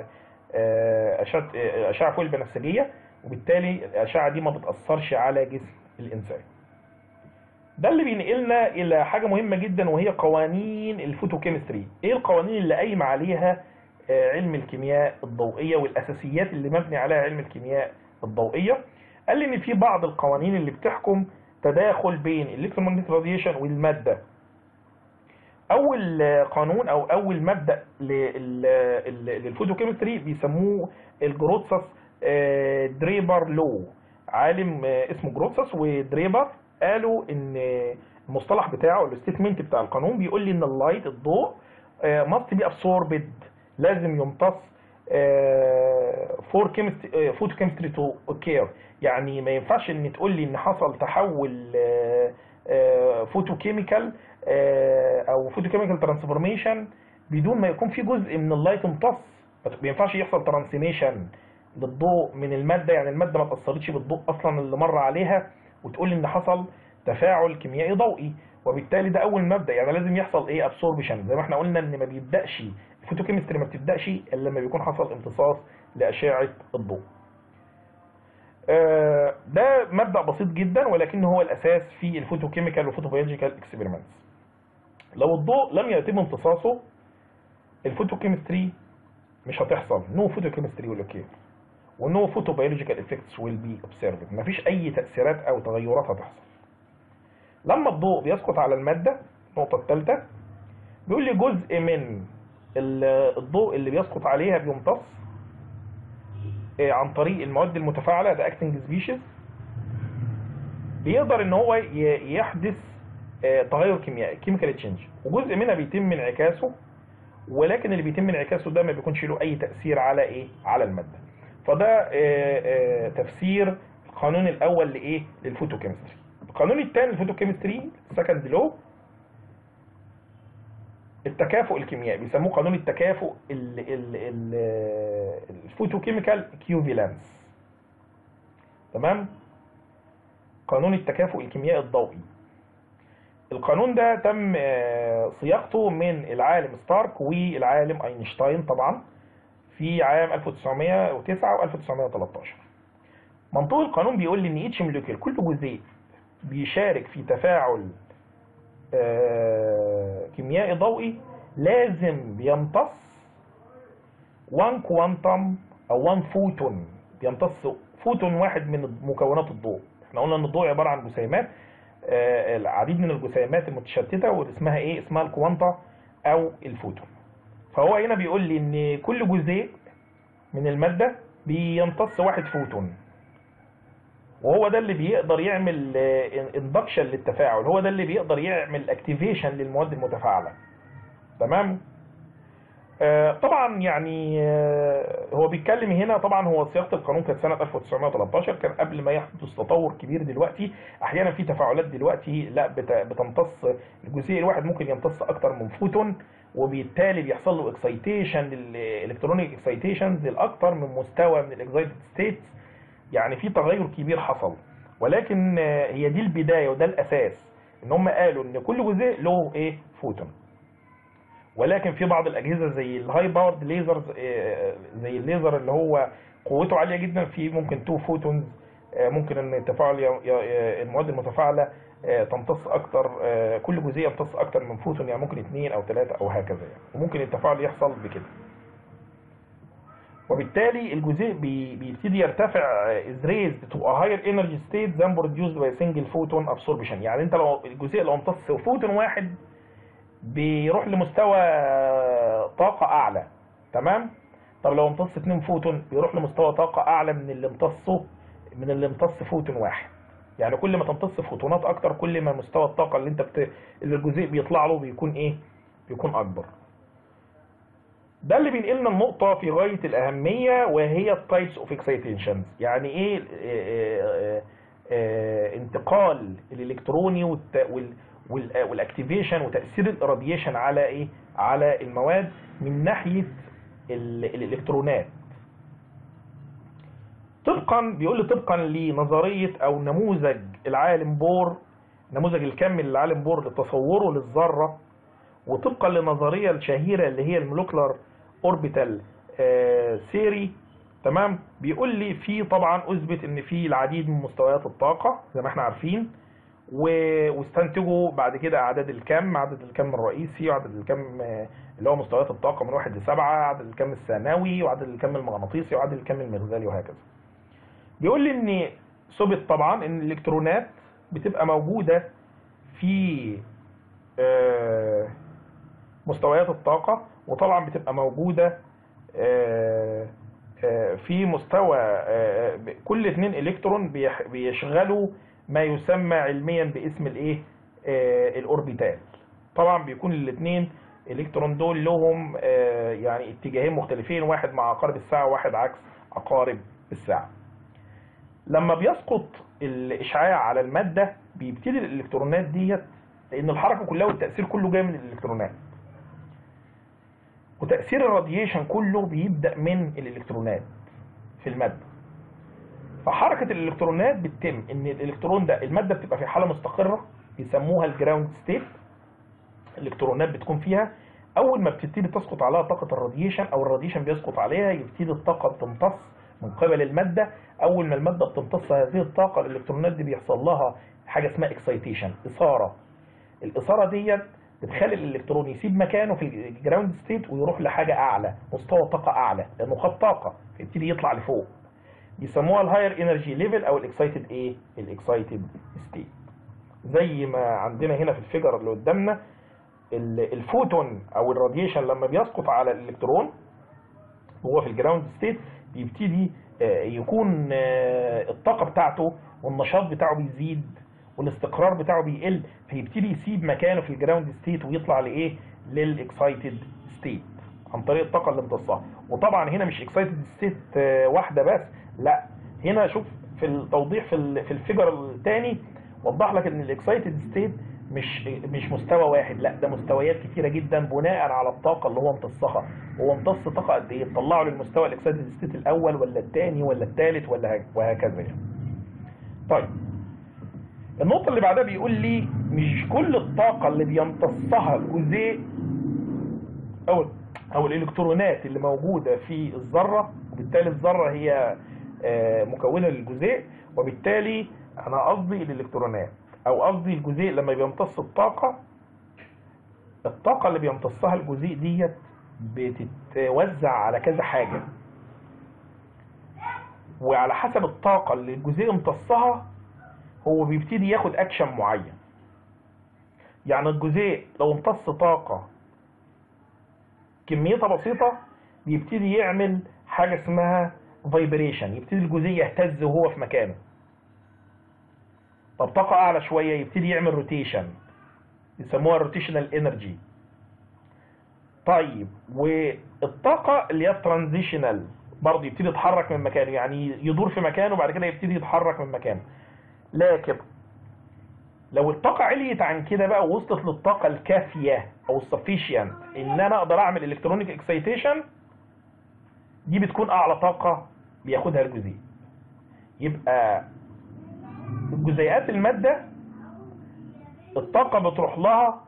اشعه آه، اشعه فوق البنفسجيه وبالتالي الاشعه دي ما بتاثرش على جسم الانسان ده اللي بينقلنا الى حاجه مهمه جدا وهي قوانين الفوتوكيمستري ايه القوانين اللي قايمه عليها آه، علم الكيمياء الضوئيه والاساسيات اللي مبني عليها علم الكيمياء الضوئيه قال لي ان في بعض القوانين اللي بتحكم تداخل بين الالكترومagnetic راديشن والماده اول قانون او اول مبدا لل- لل- للفوتوكيمستري بيسموه الجروتسس آه، دريبر لو عالم آه، اسمه جروتسس ودريبر قالوا ان المصطلح بتاعه الستيتمنت بتاع القانون بيقول لي ان اللايت الضوء ماست بي ابسوربد لازم يمتص فور فوتو كيمستري تو اوكير يعني ما ينفعش ان تقول لي ان حصل تحول فوتو كيميكال او فوتو كيميكال ترانسفورميشن بدون ما يكون في جزء من اللايت امتص ما ينفعش يحصل ترانسميشن للضوء من الماده يعني الماده ما اتاثرتش بالضوء اصلا اللي مر عليها وتقول لي ان حصل تفاعل كيميائي ضوئي وبالتالي ده اول مبدا يعني لازم يحصل ايه ابسوربشن زي ما احنا قلنا ان ما بيبداش الفوتوكيمستري ما بتبداش الا لما بيكون حصل امتصاص لاشعه الضوء آه، ده مبدا بسيط جدا ولكن هو الاساس في الفوتوكيميكال والفوتوبيولوجيكال اكسبيرمنتس لو الضوء لم يتم امتصاصه الفوتوكيمستري مش هتحصل نو فوتوكيمستري ويل اوكي ونو فوتوبيولوجيكال افكتس ويل بي اوبسيرفد مفيش اي تاثيرات او تغيرات هتحصل لما الضوء بيسقط على الماده النقطه الثالثه بيقول لي جزء من ال- الضوء اللي بيسقط عليها بيمتص آه، عن طريق المواد المتفاعله ده اكتنج سبيشيز بيقدر ان هو ي- يحدث آه، تغير كيميائي كيميكال تشينج وجزء منها بيتم انعكاسه ولكن اللي بيتم انعكاسه ده ما بيكونش له اي تاثير على ايه على الماده فده آه، آه، تفسير القانون الاول لايه للفوتوكيمستري القانون الثاني للفوتوكيمستري سكند لو التكافؤ الكيميائي بيسموه قانون التكافؤ ال ال ال الفوتوكيميكال كيوفيلانس تمام قانون التكافؤ الكيميائي الضوئي القانون ده تم آه، صياغته من العالم ستارك والعالم اينشتاين طبعا في عام 1909 و 1913 منطوق القانون بيقول لي ان ايتش موليكيول كل جزيء بيشارك في تفاعل آه، كيميائي ضوئي لازم بيمتص 1 كوانتم او 1 فوتون بيمتص فوتون واحد من مكونات الضوء احنا قلنا ان الضوء عباره عن جسيمات آه، العديد من الجسيمات المتشتته واسمها ايه اسمها الكوانتا او الفوتون فهو هنا بيقول لي ان كل جزيء من الماده بيمتص واحد فوتون وهو ده اللي بيقدر يعمل اندكشن للتفاعل هو ده اللي بيقدر يعمل اكتيفيشن للمواد المتفاعله تمام آه، طبعا يعني آه، هو بيتكلم هنا طبعا هو صياغه القانون كانت سنه 1913 كان قبل ما يحدث تطور كبير دلوقتي احيانا في تفاعلات دلوقتي لا بت- بتمتص الجزيء الواحد ممكن يمتص اكتر من فوتون وبالتالي بيحصل له اكسايتيشن للالكترونيك اكسايتيشنز لاكتر من مستوى من الاكسايتد ستيتس يعني في تغير كبير حصل ولكن آه، هي دي البدايه وده الاساس ان هم قالوا ان كل جزيء له ايه فوتون ولكن في بعض الاجهزه زي الهاي باورد ليزرز زي الليزر اللي هو قوته عاليه جدا في ممكن 2 فوتونز آه، ممكن ان التفاعل ي- ي- المواد المتفاعله آه، تمتص اكتر آه، كل جزيء يمتص اكتر من فوتون يعني ممكن اثنين او ثلاثه او هكذا يعني وممكن التفاعل يحصل بكده وبالتالي الجزيء بي- بيبتدي يرتفع is raised to a higher energy state than produced by a single photon absorption يعني انت لو الجزيء لو امتص فوتون واحد بيروح لمستوى طاقة أعلى تمام طب لو امتص 2 فوتون بيروح لمستوى طاقة أعلى من اللي امتصه من اللي امتص فوتون واحد يعني كل ما تمتص فوتونات أكتر كل ما مستوى الطاقة اللي أنت بت... اللي الجزيء بيطلع له بيكون إيه؟ بيكون أكبر ده اللي بينقلنا النقطة في غاية الأهمية وهي التايبس اوف اكسايتيشنز يعني ايه آه، آه، آه، انتقال الالكتروني والت- وال- وال- والاكتيفيشن وتأثير الراديشن على ايه على المواد من ناحية ال- الالكترونات طبقا بيقول لي طبقا لنظرية او نموذج العالم بور نموذج الكم للعالم بور لتصوره للذرة وطبقا للنظريه الشهيره اللي هي المولكولار اوربيتال ثيري تمام بيقول لي في طبعا اثبت ان في العديد من مستويات الطاقه زي ما احنا عارفين و- واستنتجوا بعد كده اعداد الكم عدد الكم الرئيسي وعدد الكم آه، اللي هو مستويات الطاقه من واحد لسبعه عدد الكم الثانوي وعدد الكم المغناطيسي وعدد الكم المغزالي وهكذا بيقول لي ان ثبت طبعا ان الالكترونات بتبقى موجوده في آه، مستويات الطاقة وطبعا بتبقى موجودة آه، آه، في مستوى آه، كل اتنين الكترون بيح- بيشغلوا ما يسمى علميا باسم الايه آه، الاوربيتال طبعا بيكون الاثنين الكترون دول لهم آه، يعني اتجاهين مختلفين واحد مع عقارب الساعه وواحد عكس عقارب الساعه لما بيسقط الاشعاع على الماده بيبتدي الالكترونات ديت لان الحركه كلها والتاثير كله جاي من الالكترونات وتاثير الراديشن كله بيبدا من الالكترونات في الماده فحركه الالكترونات بتتم ان الالكترون ده الماده بتبقى في حاله مستقره بيسموها الجراوند ستيت الالكترونات بتكون فيها اول ما بتبتدي تسقط عليها طاقه الراديشن او الراديشن بيسقط عليها يبتدي الطاقه تمتص من قبل الماده اول ما الماده بتمتص هذه الطاقه الالكترونات دي بيحصل لها حاجه اسمها اكسايتيشن اثاره الاثاره ديت بتخلي الالكترون يسيب مكانه في الجراوند ستيت ويروح لحاجه اعلى مستوى طاقه اعلى لانه خد طاقه فيبتدي يطلع لفوق بيسموها الهاير انرجي ليفل او الاكسايتد ايه الاكسايتد ستيت زي ما عندنا هنا في الفيجر اللي قدامنا ال- الفوتون او الراديشن لما بيسقط على الالكترون وهو في الجراوند ستيت بيبتدي آه، يكون آه، الطاقه بتاعته والنشاط بتاعه بيزيد والاستقرار بتاعه بيقل فيبتدي يسيب مكانه في الجراوند ستيت ويطلع لايه للاكسايتد ستيت عن طريق الطاقه اللي امتصها وطبعا هنا مش اكسايتد ستيت واحده بس لا هنا شوف في التوضيح في ال- في الفيجر الثاني وضح لك ان الاكسايتد ستيت مش مش مستوى واحد لا ده مستويات كتيره جدا بناء على الطاقه اللي هو امتصها هو امتص طاقه قد ايه طلعه للمستوى الاكسايتد ستيت الاول ولا الثاني ولا الثالث ولا هك- وهكذا يعني طيب النقطه اللي بعدها بيقول لي مش كل الطاقه اللي بيمتصها الجزيء او او الالكترونات اللي موجوده في الذره وبالتالي الذره هي آه، مكونه للجزيء وبالتالي انا قصدي الالكترونات او قصدي الجزيء لما بيمتص الطاقه الطاقه اللي بيمتصها الجزيء ديت بتتوزع على كذا حاجه وعلى حسب الطاقه اللي الجزيء امتصها هو بيبتدي ياخد اكشن معين يعني الجزيء لو امتص طاقه كميتها بسيطه بيبتدي يعمل حاجه اسمها فايبريشن يبتدي الجزيء يهتز وهو في مكانه طب طاقه اعلى شويه يبتدي يعمل روتيشن يسموها روتيشنال انرجي طيب والطاقه اللي هي الترانزيشنال برضه يبتدي يتحرك من مكانه يعني يدور في مكانه وبعد كده يبتدي يتحرك من مكانه لكن لو الطاقة عليت عن كده بقى ووصلت للطاقة الكافية او السفيشينت ان انا اقدر اعمل الكترونيك اكسيتيشن دي بتكون اعلى طاقة بياخدها الجزيء يبقى جزيئات المادة الطاقة بتروح لها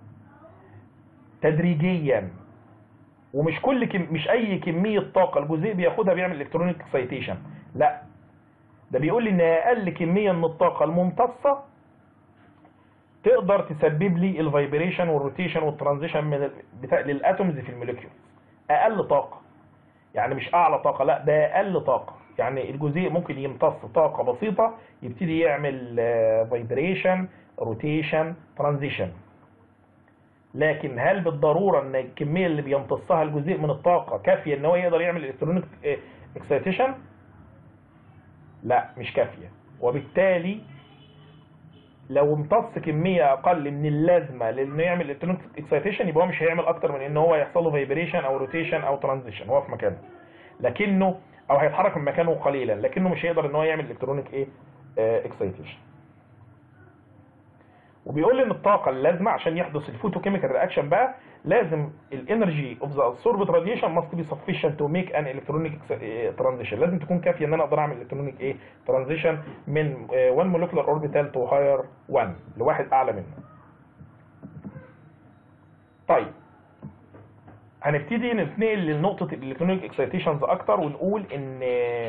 تدريجيا ومش كل كم مش اي كمية طاقة الجزيء بياخدها بيعمل الكترونيك اكسيتيشن لا ده بيقول لي ان اقل كمية من الطاقة الممتصة تقدر تسبب لي الفايبريشن والروتيشن والترانزيشن من ال- بتاع للاتومز في الموليكيول اقل طاقة يعني مش اعلى طاقة لا ده اقل طاقة يعني الجزيء ممكن يمتص طاقة بسيطة يبتدي يعمل فايبريشن روتيشن ترانزيشن لكن هل بالضرورة ان الكمية اللي بيمتصها الجزيء من الطاقة كافية ان هو يقدر يعمل الكترونيك اكسيتيشن لا مش كافية وبالتالي لو امتص كمية اقل من اللازمة لانه يعمل الكترونيك اكسيتيشن يبقى هو مش هيعمل اكتر من ان هو يحصل له فايبريشن او روتيشن او ترانزيشن هو في مكانه لكنه او هيتحرك من مكانه قليلا لكنه مش هيقدر ان هو يعمل الكترونيك ايه اكسيتيشن وبيقول لي ان الطاقه اللازمه عشان يحدث الفوتوكيميكال رياكشن بقى لازم الانرجي اوف ذا absorbed radiation must be sufficient to make an electronic transition لازم تكون كافيه ان انا اقدر اعمل الكترونيك ايه ترانزيشن من 1 molecular orbital to higher 1 لواحد اعلى منه طيب هنبتدي نتنقل لنقطه الالكترونيك اكسيتيشنز اكتر ونقول ان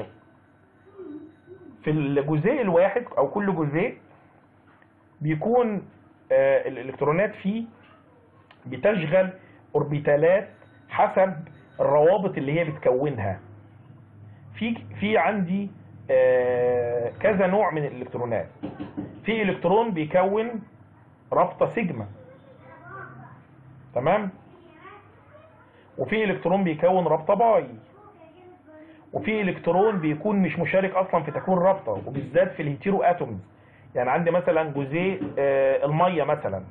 في الجزيء الواحد او كل جزيء بيكون آه، الالكترونات فيه بتشغل اوربيتالات حسب الروابط اللي هي بتكونها في في عندي آه، كذا نوع من الالكترونات في الكترون بيكون رابطه سيجما تمام وفي الكترون بيكون رابطه باي وفي الكترون بيكون مش مشارك اصلا في تكوين رابطه وبالذات في الهيتيرو اتومز يعني عندي مثلا جزيء آه، الميه مثلا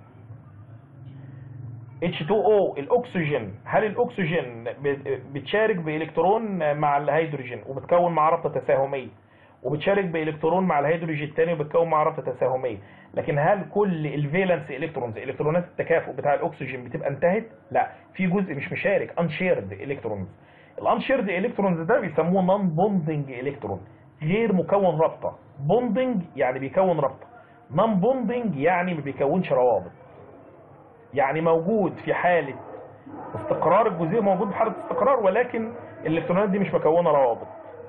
H2O الاكسجين هل الاكسجين ب- بتشارك بالكترون مع الهيدروجين وبتكون مع رابطه تساهميه وبتشارك بالكترون مع الهيدروجين الثاني وبتكون مع رابطه تساهميه لكن هل كل الفالنس الكترونز الكترونات التكافؤ بتاع الاكسجين بتبقى انتهت لا في جزء مش مشارك انشيرد الكترونز الانشيرد الكترونز ده بيسموه نون بوندنج الكترون غير مكون رابطه بوندنج يعني بيكون رابطه نون بوندنج يعني ما بيكونش روابط يعني موجود في حالة استقرار الجزيء موجود في حالة استقرار ولكن الالكترونات دي مش مكونة روابط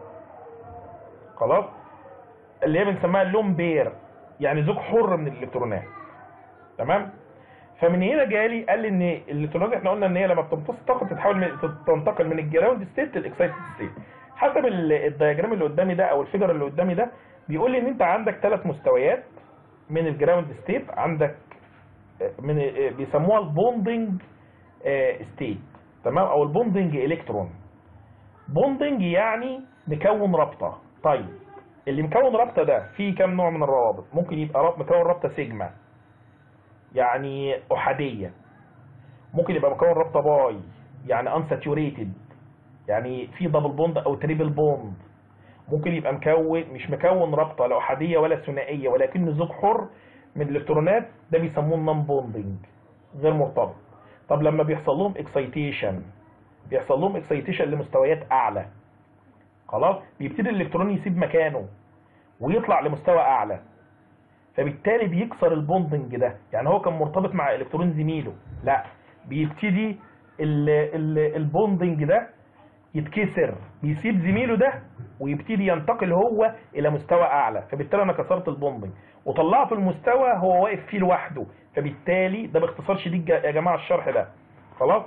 خلاص اللي هي بنسميها اللون بير يعني زوج حر من الالكترونات تمام فمن هنا جالي قال لي ان الالكترونات احنا قلنا ان هي لما بتمتص طاقه تتحول من تنتقل من الجراوند ستيت للاكسايتد ستيت حسب ال- الدياجرام اللي قدامي ده او الفيجر اللي قدامي ده بيقول لي ان انت عندك ثلاث مستويات من الجراوند ستيت عندك من بيسموها البوندنج ستيت تمام او البوندنج الكترون بوندنج يعني مكون رابطه طيب اللي مكون رابطه ده فيه كام نوع من الروابط ممكن يبقى راب- مكون رابطه سيجما يعني احاديه ممكن يبقى مكون رابطه باي يعني unsaturated يعني في دبل بوند او تريبل بوند ممكن يبقى مكون مش مكون رابطه لا احاديه ولا ثنائيه ولكنه زوج حر من الالكترونات ده بيسموه نون بوندنج غير مرتبط طب لما بيحصل لهم اكسايتيشن بيحصل لهم اكسايتيشن لمستويات اعلى خلاص بيبتدي الالكترون يسيب مكانه ويطلع لمستوى اعلى فبالتالي بيكسر البوندنج ده يعني هو كان مرتبط مع الكترون زميله لا بيبتدي ال ال البوندنج ده يتكسر بيسيب زميله ده ويبتدي ينتقل هو الى مستوى اعلى فبالتالي انا كسرت البوندنج وطلعته المستوى هو واقف فيه لوحده فبالتالي ده باختصار شديد يا جماعه الشرح ده خلاص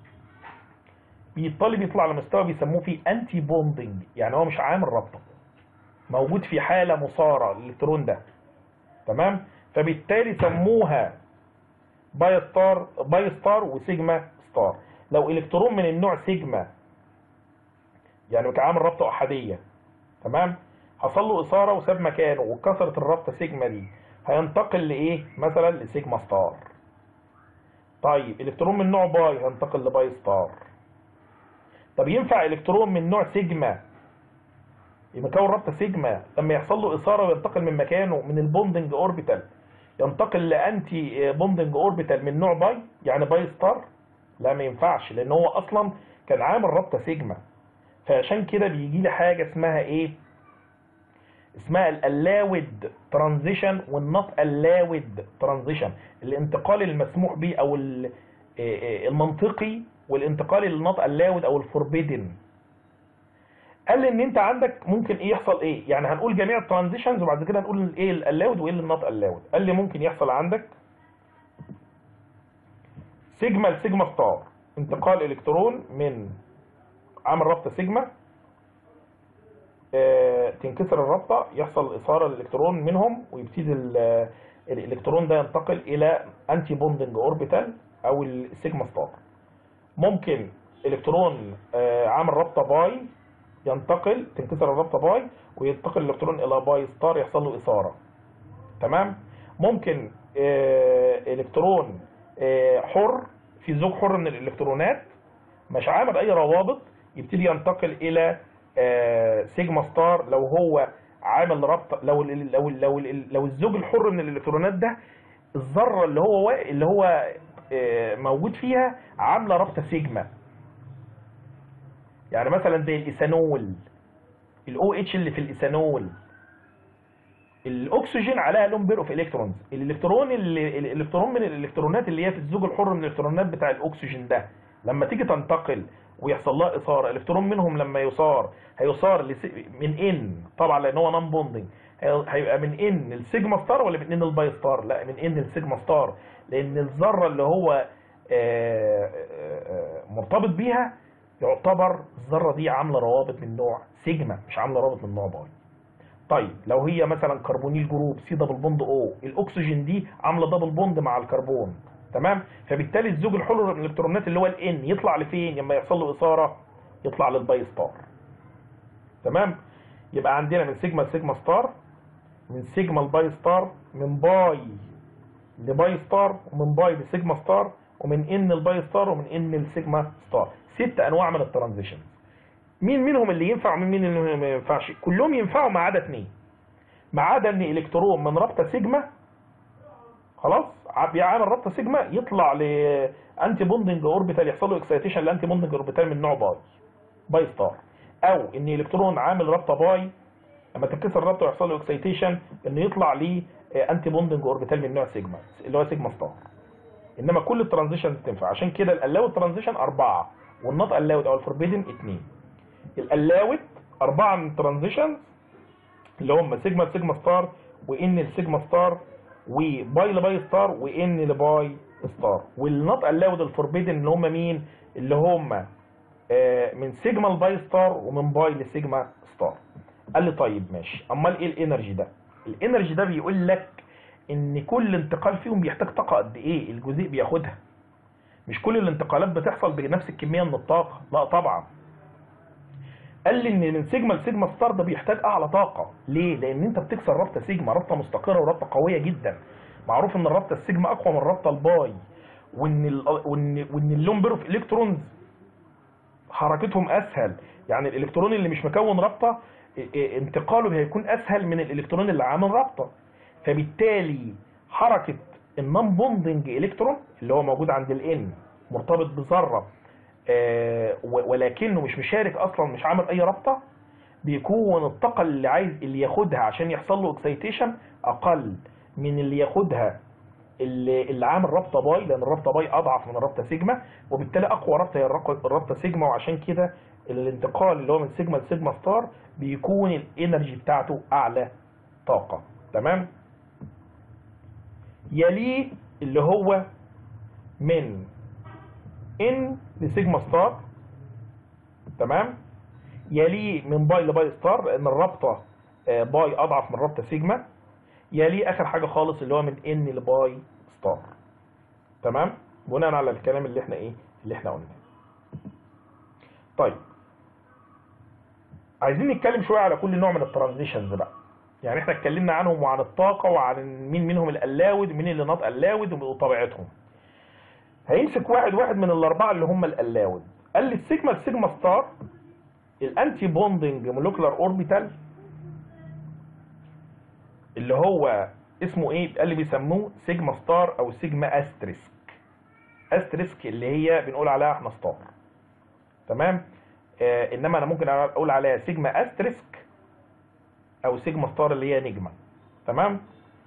الطالب يطلع لمستوى بيسموه فيه انتي بوندنج يعني هو مش عامل رابطه موجود في حاله مصاره للالكترون ده تمام فبالتالي سموها باي ستار باي ستار وسيجما ستار لو الكترون من النوع سيجما يعني عامل رابطه احاديه تمام حصل له اثاره وساب مكانه واتكسرت الرابطه سيجما دي هينتقل لايه مثلا لسيجما ستار طيب الكترون من نوع باي هينتقل لباي ستار طب ينفع الكترون من نوع سيجما يكون رابطه سيجما لما يحصل له اثاره وينتقل من مكانه من البوندنج اوربيتال ينتقل لانتي بوندنج اوربيتال من نوع باي يعني باي ستار لا ما ينفعش لان هو اصلا كان عامل رابطه سيجما فعشان كده بيجي لي حاجه اسمها ايه اسمها اللاود ترانزيشن والنوت اللاود ترانزيشن الانتقال المسموح به او ال- المنطقي والانتقال النوت اللاود او الفوربيدن قال لي ان انت عندك ممكن ايه يحصل ايه يعني هنقول جميع الترانزيشنز وبعد كده هنقول ايه اللاود وايه النوت اللاود قال لي ممكن يحصل عندك سيجما لسيجما ستار انتقال الكترون من عامل رابطه سيجما آه، تنكسر الرابطه يحصل اثاره للالكترون منهم ويبتدي ال- الالكترون ده ينتقل الى انتي بوندنج اوربيتال او السيجما ستار ممكن الكترون آه، عامل رابطه باي ينتقل تنكسر الرابطه باي وينتقل الالكترون الى باي ستار يحصل له اثاره تمام ممكن آه، الكترون آه، حر في زوج حر من الالكترونات مش عامل اي روابط يبتدي ينتقل الى آه، سيجما ستار لو هو عامل رابطه لو ال- لو ال- لو ال- لو الزوج الحر من الالكترونات ده الذره اللي هو وا- اللي هو آه، موجود فيها عامله رابطه سيجما يعني مثلا زي الايثانول الاو اتش اللي في الايثانول الاكسجين عليها لون بير اوف الكترونز الالكترون اللي الالكترون من الالكترونات اللي هي في الزوج الحر من الالكترونات بتاع الاكسجين ده لما تيجي تنتقل ويحصل لها اثاره الكترون منهم لما يصار هيصار لس- من ان طبعا لان هو نون بوندنج هيبقى من ان السيجما ستار ولا من ان الباي ستار لا من ان السيجما ستار لان الذره اللي هو آه، آه، آه، مرتبط بيها يعتبر الذره دي عامله روابط من نوع سيجما مش عامله رابط من نوع باي طيب لو هي مثلا كربونيل جروب سي دبل بوند او الاكسجين دي عامله دبل بوند مع الكربون تمام فبالتالي الزوج الحر من الالكترونات اللي هو الان يطلع لفين لما يحصل له اثاره يطلع للباي ستار تمام يبقى عندنا من سيجما لسيجما ستار من سيجما لباي ستار من باي لباي ستار ومن باي لسيجما ستار ومن ان لباي ستار ومن ان لسيجما ستار ست انواع من الترانزيشن مين منهم اللي ينفع ومين مين اللي ما ينفعش كلهم ينفعوا ما عدا اثنين ما عدا ان الكترون من رابطه سيجما خلاص بيعمل رابطه سيجما يطلع لانتي بوندنج اوربيتال يحصل له اكسيتيشن لانتي بوندنج اوربيتال من نوع باي باي ستار او ان الكترون عامل رابطه باي لما تتكسر الرابطه ويحصل له اكسيتيشن انه يطلع ليه انتي بوندنج اوربيتال من نوع سيجما اللي هو سيجما ستار انما كل الترانزيشنز تنفع عشان كده الالاود ترانزيشن اربعه والنوت الاود او الفوربيدن اثنين الالاود اربعه من الترانزيشنز اللي هم سيجما لسيجما ستار وان لسيجما ستار وباي لباي ستار وان لباي ستار والنوت الاود الفوربيدن اللي هم مين اللي هم آه، من سيجما لباي ستار ومن باي لسيجما ستار قال لي طيب ماشي امال ايه الانرجي ده الانرجي ده بيقول لك ان كل انتقال فيهم بيحتاج طاقه قد ايه الجزيء بياخدها مش كل الانتقالات بتحصل بنفس الكميه من الطاقه لا طبعا قال لي ان من سيجما لسيجما ستار ده بيحتاج اعلى طاقه ليه لان انت بتكسر رابطه سيجما رابطه مستقره ورابطه قويه جدا معروف ان الرابطه السيجما اقوى من الرابطه الباي وان ال وان وان اللون بيرو في الكترونز حركتهم اسهل يعني الالكترون اللي مش مكون رابطه ا- ا- انتقاله هيكون اسهل من الالكترون اللي عامل رابطه فبالتالي حركه النون بوندنج الكترون اللي هو موجود عند الان مرتبط بذره آه، و- ولكنه مش مشارك اصلا مش عامل اي رابطه بيكون الطاقه اللي عايز اللي ياخدها عشان يحصل له اكسيتيشن اقل من اللي ياخدها اللي, اللي عامل رابطه باي لان الرابطه باي اضعف من الرابطه سيجما وبالتالي اقوى رابطه هي الرق- الرابطه سيجما وعشان كده الانتقال اللي هو من سيجما لسيجما ستار بيكون الانرجي بتاعته اعلى طاقه تمام يليه اللي هو من ان لسيجما ستار تمام يليه من باي لباي ستار لان الرابطه آه، باي اضعف من رابطه سيجما يليه اخر حاجه خالص اللي هو من ان لباي ستار تمام بناء على الكلام اللي احنا ايه اللي احنا قلناه طيب عايزين نتكلم شويه على كل نوع من الترانزيشنز بقى يعني احنا اتكلمنا عنهم وعن الطاقه وعن مين منهم الالاود ومين اللي ناط الاود وطبيعتهم هيمسك واحد واحد من الاربعه اللي هم الالاود قال لي السيجما السيجما ستار الانتي بوندنج مولكولار اوربيتال اللي هو اسمه ايه قال لي بيسموه سيجما ستار او سيجما استريسك استريسك اللي هي بنقول عليها احنا ستار تمام آه انما انا ممكن اقول عليها سيجما استريسك او سيجما ستار اللي هي نجمه تمام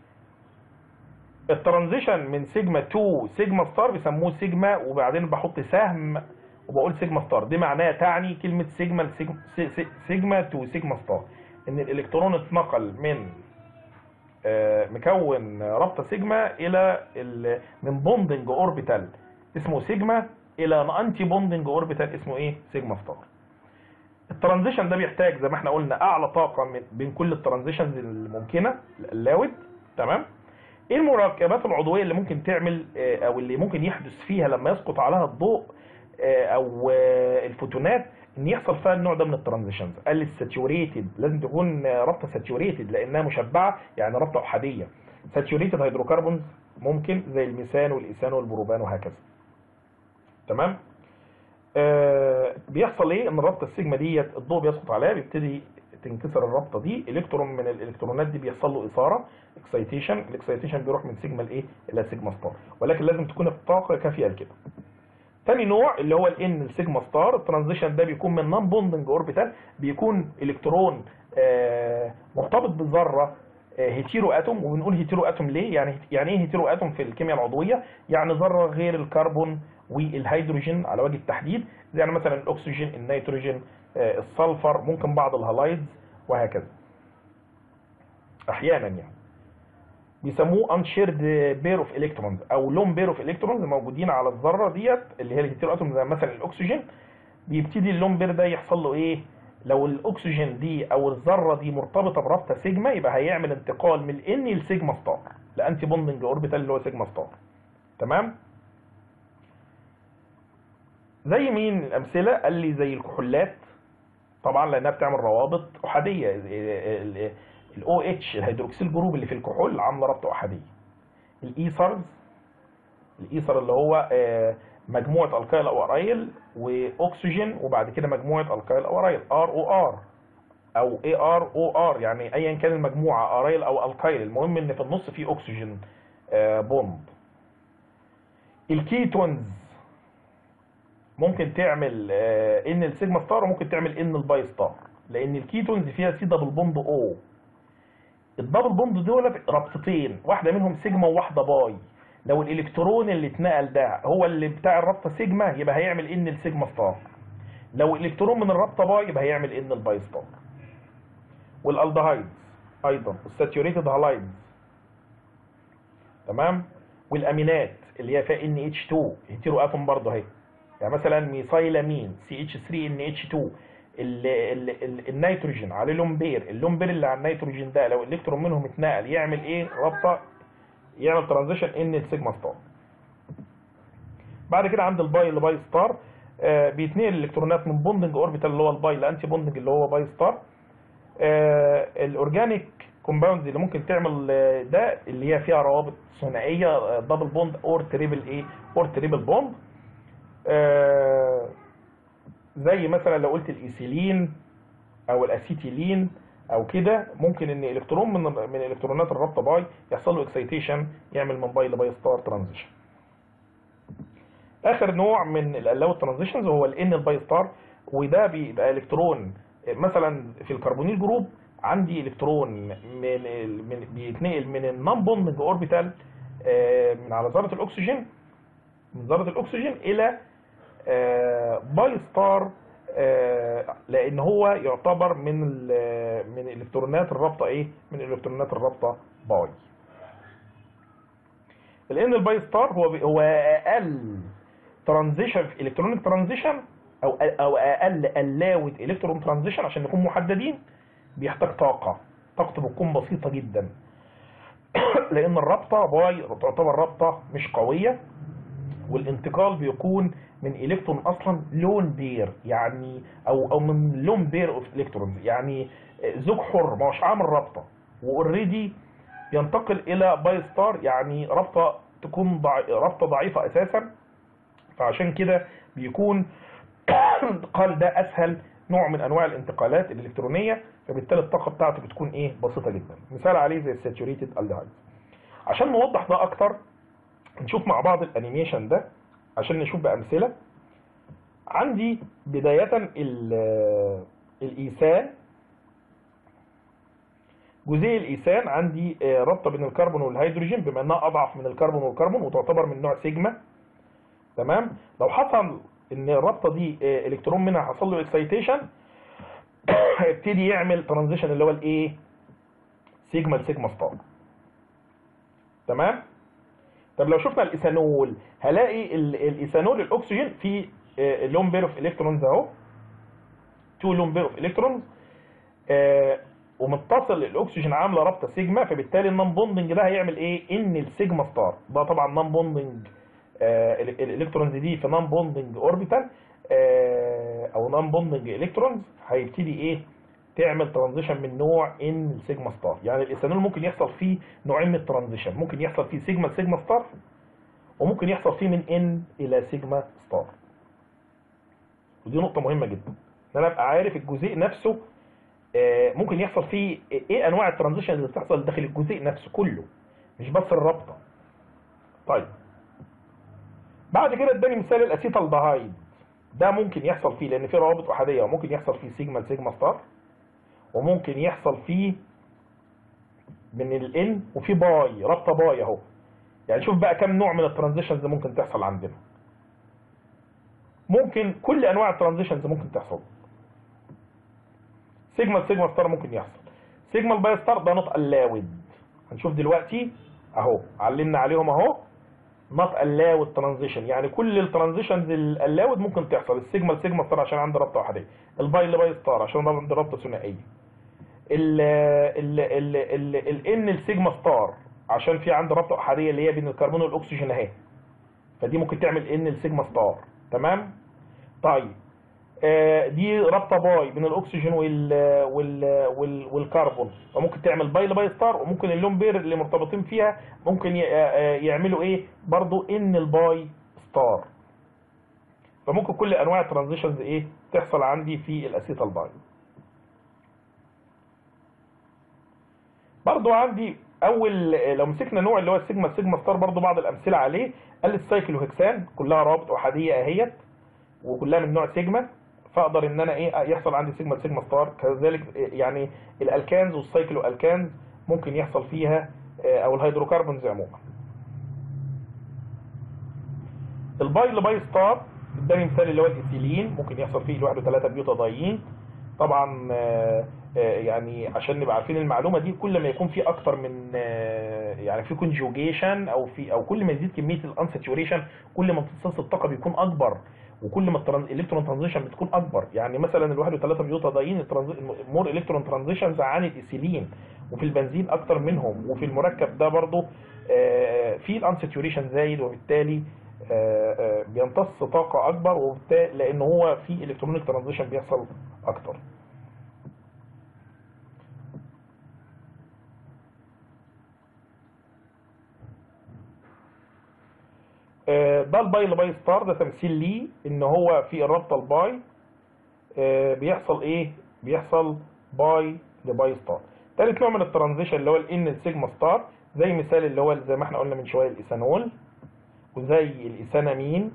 الترانزيشن من سيجما تو سيجما ستار بيسموه سيجما وبعدين بحط سهم وبقول سيجما ستار دي معناها تعني كلمه سيجما لسيجما سي- سي- سيجما تو سيجما ستار ان الالكترون اتنقل من آه، مكون رابطه سيجما الى ال- من بوندنج اوربيتال اسمه سيجما الى انتي بوندنج اوربيتال اسمه ايه سيجما ستار الترانزيشن ده بيحتاج زي ما احنا قلنا اعلى طاقه من بين كل الترانزيشنز الممكنه اللاود تمام ايه المركبات العضويه اللي ممكن تعمل آه، او اللي ممكن يحدث فيها لما يسقط عليها الضوء آه، او آه، الفوتونات ان يحصل فيها النوع ده من الترانزيشنز قال لي الساتوريتد لازم تكون آه، رابطه ساتوريتد لانها مشبعه يعني رابطه احاديه ساتوريتد هيدروكربونز ممكن زي الميثان والايثان والبروبان وهكذا تمام آه بيحصل ايه ان الرابطه السيجما ديت الضوء بيسقط عليها بيبتدي تنكسر الرابطه دي الكترون من الالكترونات دي بيحصل له اثاره اكسيتيشن الاكسيتيشن بيروح من سيجما لايه الى سيجما ستار ولكن لازم تكون الطاقه كافيه لكده تاني نوع اللي هو الان السيجما ستار الترانزيشن ده بيكون من نون بوندنج اوربيتال بيكون الكترون آه مرتبط بالذره آه هيتيرو اتوم وبنقول هيتيرو اتوم ليه يعني يعني ايه هيتيرو اتوم في الكيمياء العضويه يعني ذره غير الكربون والهيدروجين على وجه التحديد زي يعني مثلا الاكسجين النيتروجين آه السلفر ممكن بعض الهالايدز وهكذا احيانا يعني بيسموه انشيرد بير اوف الكترونز او لون بير اوف الكترونز موجودين على الذره ديت اللي هي الهيتيرو اتوم زي مثلا الاكسجين بيبتدي اللون بير ده يحصل له ايه لو الاكسجين دي او الذره دي مرتبطه برابطه سيجما يبقى هيعمل انتقال من الان لسيجما ستار لانتي بوندنج اوربيتال اللي هو سيجما ستار تمام زي مين الامثله قال لي زي الكحولات طبعا لانها بتعمل روابط احاديه الاو اتش الهيدروكسيل جروب اللي في الكحول عامله رابطه احاديه الايثرز الايثر اللي هو آه، مجموعه الكايل او ارايل واكسجين وبعد كده مجموعه الكايل او ارايل ار او ار او اي ار او ار يعني ايا كان المجموعه ارايل او الكايل المهم ان في النص في اكسجين آه، بوند الكيتونز ممكن تعمل آه، ان السيجما ستار وممكن تعمل ان الباي ستار لان الكيتونز فيها سي دبل بوند او الدبل بوند دول رابطتين واحده منهم سيجما وواحده باي لو الالكترون اللي اتنقل ده هو اللي بتاع الرابطه سيجما يبقى هيعمل ان السيجما ستار لو الالكترون من الرابطه باي يبقى هيعمل ان الباي ستار والالدهايدز ايضا الساتيوريتد هالايدز تمام والامينات اللي هي فيها ان اتش 2 هيتيرو اتوم برضه اهي يعني مثلا ميثايلامين سي اتش 3 ان اتش 2 ال ال ال النيتروجين عليه لومبير اللومبير اللي على النيتروجين ده لو الالكترون منهم اتنقل يعمل ايه رابطه يعمل ترانزيشن ان السيجما ستار بعد كده عند الباي الباي ستار آه بيتنقل الالكترونات من بوندنج اوربيتال اللي هو الباي لانتي بوندنج اللي هو باي ستار آه الاورجانيك كومباوندز اللي ممكن تعمل آه، ده اللي هي فيها روابط ثنائيه دبل بوند اور تريبل ايه اور تريبل بوند آه زي مثلا لو قلت الايثيلين او الاسيتيلين او كده ممكن ان الكترون من من الكترونات الرابطه باي يحصل له اكسيتيشن يعمل من باي لباي ستار ترانزيشن اخر نوع من الالاوت ترانزيشنز هو الان الباي ستار وده بيبقى الكترون مثلا في الكربونيل جروب عندي الكترون من من بيتنقل من النون بوندنج اوربيتال من على ذره الاكسجين من ذره الاكسجين الى باي ستار لان هو يعتبر من من الالكترونات الرابطه ايه من الالكترونات الرابطه باي لان الباي ستار هو هو اقل ترانزيشن في الكترونيك ترانزيشن او او اقل الاود الكترون ترانزيشن عشان نكون محددين بيحتاج طاقه طاقته بتكون بسيطه جدا لان الرابطه باي تعتبر رابطه مش قويه والانتقال بيكون من الكترون اصلا لون بير يعني او او من لون بير اوف الكترون يعني زوج حر ما هوش عامل رابطه واوريدي ينتقل الى باي ستار يعني رابطه تكون ضع... رابطه ضعيفه اساسا فعشان كده بيكون قال ده اسهل نوع من انواع الانتقالات الالكترونيه فبالتالي الطاقه بتاعته بتكون ايه بسيطه جدا مثال عليه زي الساتوريتد الدهايد عشان نوضح ده اكتر نشوف مع بعض الانيميشن ده عشان نشوف بامثله عندي بدايه الايثان جزيء الايثان عندي رابطه بين الكربون والهيدروجين بما انها اضعف من الكربون والكربون وتعتبر من نوع سيجما تمام لو حصل ان الرابطه دي الكترون منها حصل له اكسيتيشن هيبتدي يعمل ترانزيشن اللي هو الايه سيجما لسيجما ستار تمام طب لو شفنا الايثانول هلاقي الايثانول الاكسجين فيه لون بير اوف الكترونز اهو تو لون بير اوف الكترونز ومتصل الاكسجين عامله رابطه سيجما فبالتالي النون بوندنج ده هيعمل ايه ان السيجما ستار ده طبعا نون بوندنج الالكترونز دي في نون بوندنج اوربيتال او نون بوندنج الكترونز هيبتدي ايه تعمل ترانزيشن من نوع ان السيجما ستار يعني الايثانول ممكن يحصل فيه نوعين من الترانزيشن ممكن يحصل فيه سيجما لسيجما ستار وممكن يحصل فيه من ان الى سيجما ستار ودي نقطه مهمه جدا ان انا ابقى عارف الجزيء نفسه ممكن يحصل فيه ايه انواع الترانزيشن اللي بتحصل داخل الجزيء نفسه كله مش بس الرابطه طيب بعد كده اداني مثال الاسيتالدهايد ده ممكن يحصل فيه لان فيه روابط احاديه وممكن يحصل فيه سيجما لسيجما ستار وممكن يحصل فيه من الان وفي باي رابطه باي اهو يعني شوف بقى كم نوع من الترانزيشنز ممكن تحصل عندنا ممكن كل انواع الترانزيشنز ممكن تحصل سيجما لسيجما ستار ممكن يحصل سيجما الباي ستار ده نوت الاود هنشوف دلوقتي اهو علمنا عليهم اهو نوت الاود ترانزيشن يعني كل الترانزيشنز الاود ممكن تحصل السيجما لسيجما ستار عشان عندي رابطه واحده الباي لباي ستار عشان عندي رابطه ثنائيه ال ال ال ال الان السيجما ستار عشان في عندي رابطه احاديه اللي هي بين الكربون والاكسجين اهي فدي ممكن تعمل ان السيجما ستار تمام طيب آه، دي رابطه باي بين الاكسجين وال وال وال والكربون فممكن تعمل باي لباي ستار وممكن اللون بير اللي مرتبطين فيها ممكن ي- آه، يعملوا ايه برضو ان الباي ستار فممكن كل انواع الترانزيشنز ايه تحصل عندي في الاسيتال باي برضو عندي اول لو مسكنا نوع اللي هو السيجما السيجما ستار برضو بعض الامثله عليه قال السايكلوهكسان كلها روابط احاديه اهيت وكلها من نوع سيجما فاقدر ان انا ايه يحصل عندي سيجما سيجما ستار كذلك يعني الالكانز والسايكلو الكانز ممكن يحصل فيها آه، او الهيدروكربونز عموما الباي لباي ستار اداني مثال اللي هو الايثيلين ممكن يحصل فيه لوحده 3 بيوتادايين طبعا آه، آه، يعني عشان نبقى عارفين المعلومه دي كل ما يكون في اكتر من آه، يعني في كونجوجيشن او في او كل ما يزيد كميه الانساتوريشن كل ما امتصاص الطاقه بيكون اكبر وكل ما الالكترون ترانزيشن بتكون اكبر يعني مثلا الواحد وثلاثة بيوتادايين مور الكترون ترانزيشنز عن الايثيلين وفي البنزين اكتر منهم وفي المركب ده برضو آه، في الانساتوريشن زايد وبالتالي آه، آه، بيمتص طاقه اكبر وبالتالي لان هو في الكترونيك ترانزيشن بيحصل اكتر آه، ده الباي لباي ستار ده تمثيل ليه ان هو في الرابطه الباي آه، بيحصل ايه بيحصل باي لباي ستار تالت نوع من الترانزيشن اللي هو الان السيجما ستار زي مثال اللي هو زي ما احنا قلنا من شويه الايثانول وزي الايثانامين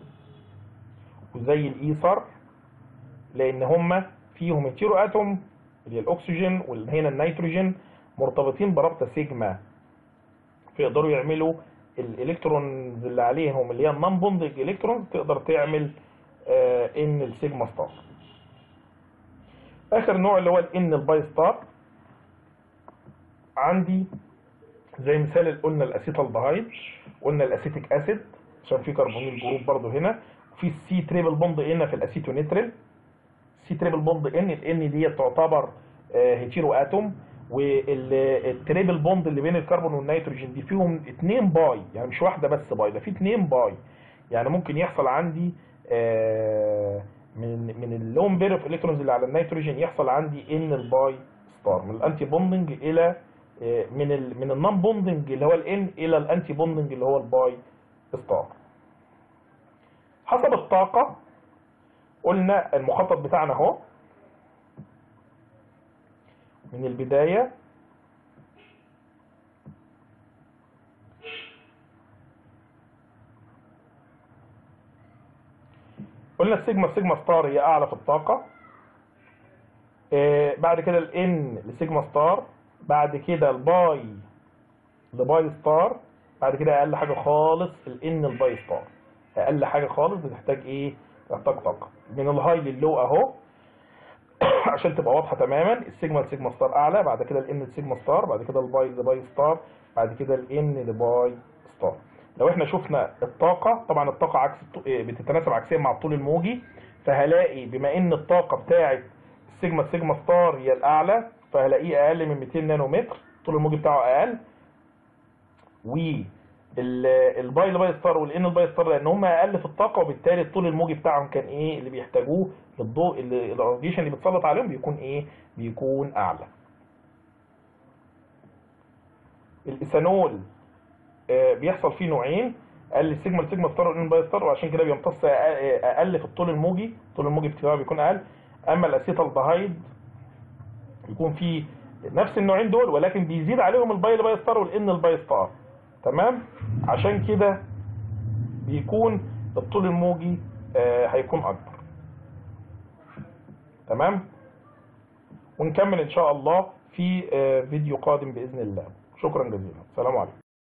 وزي الايثر لان هما فيهم هيتيرو اتوم اللي هي الاكسجين وهنا النيتروجين مرتبطين برابطه سيجما فيقدروا يعملوا الالكترونز اللي عليهم اللي هي النون بوندنج الكترونز تقدر تعمل آه ان السيجما ستار اخر نوع اللي هو الان الباي ستار عندي زي مثال اللي قلنا الاسيتالدهايد قلنا الاسيتيك اسيد عشان في كربونيل جروب برضو هنا وفي السي تريبل بوند ان في الاسيتونيتريل سي تريبل بوند ان الان دي تعتبر آه، هيتيرو اتوم والتريبل بوند اللي بين الكربون والنيتروجين دي فيهم اتنين باي يعني مش واحده بس باي ده في اتنين باي يعني ممكن يحصل عندي آه، من من اللون بير اوف الكترونز اللي على النيتروجين يحصل عندي ان الباي ستار من الانتي بوندنج الى آه، من ال من النون بوندنج اللي هو الان الى الانتي بوندنج اللي هو الباي ستار حسب الطاقه قلنا المخطط بتاعنا اهو من البداية قلنا السيجما السيجما ستار هي اعلى في الطاقة آه بعد كده الان لسيجما ستار بعد كده الباي لباي ستار بعد كده اقل حاجة خالص الان الباي ستار اقل حاجة خالص بتحتاج ايه تحتاج طاقة من الهاي لللو اهو عشان تبقى واضحه تماما السيجما السيجما ستار اعلى بعد كده الان السيجما ستار بعد كده الباي لباي ستار بعد كده الان لباي ستار لو احنا شفنا الطاقه طبعا الطاقه عكس الط- إيه، بتتناسب عكسيا مع الطول الموجي فهلاقي بما ان الطاقه بتاعه السيجما السيجما ستار هي الاعلى فهلاقيه اقل من 200 نانومتر الطول الموجي بتاعه اقل و الباي الباي ستار والان الباي ستار لان هم اقل في الطاقه وبالتالي الطول الموجي بتاعهم كان ايه اللي بيحتاجوه للضوء اللي الراديشن اللي بيتسلط عليهم بيكون ايه بيكون اعلى الايثانول آه، بيحصل فيه نوعين قال السيجما السيجما ستار والان الباي ستار وعشان كده بيمتص أقل- اقل في الطول الموجي الطول الموجي بتاعه بيكون اقل اما الاسيتالدهايد يكون فيه نفس النوعين دول ولكن بيزيد عليهم الباي الباي ستار والان الباي ستار تمام عشان كده بيكون الطول الموجي آه، هيكون اكبر تمام ونكمل ان شاء الله في آه، فيديو قادم باذن الله شكرا جزيلا السلام عليكم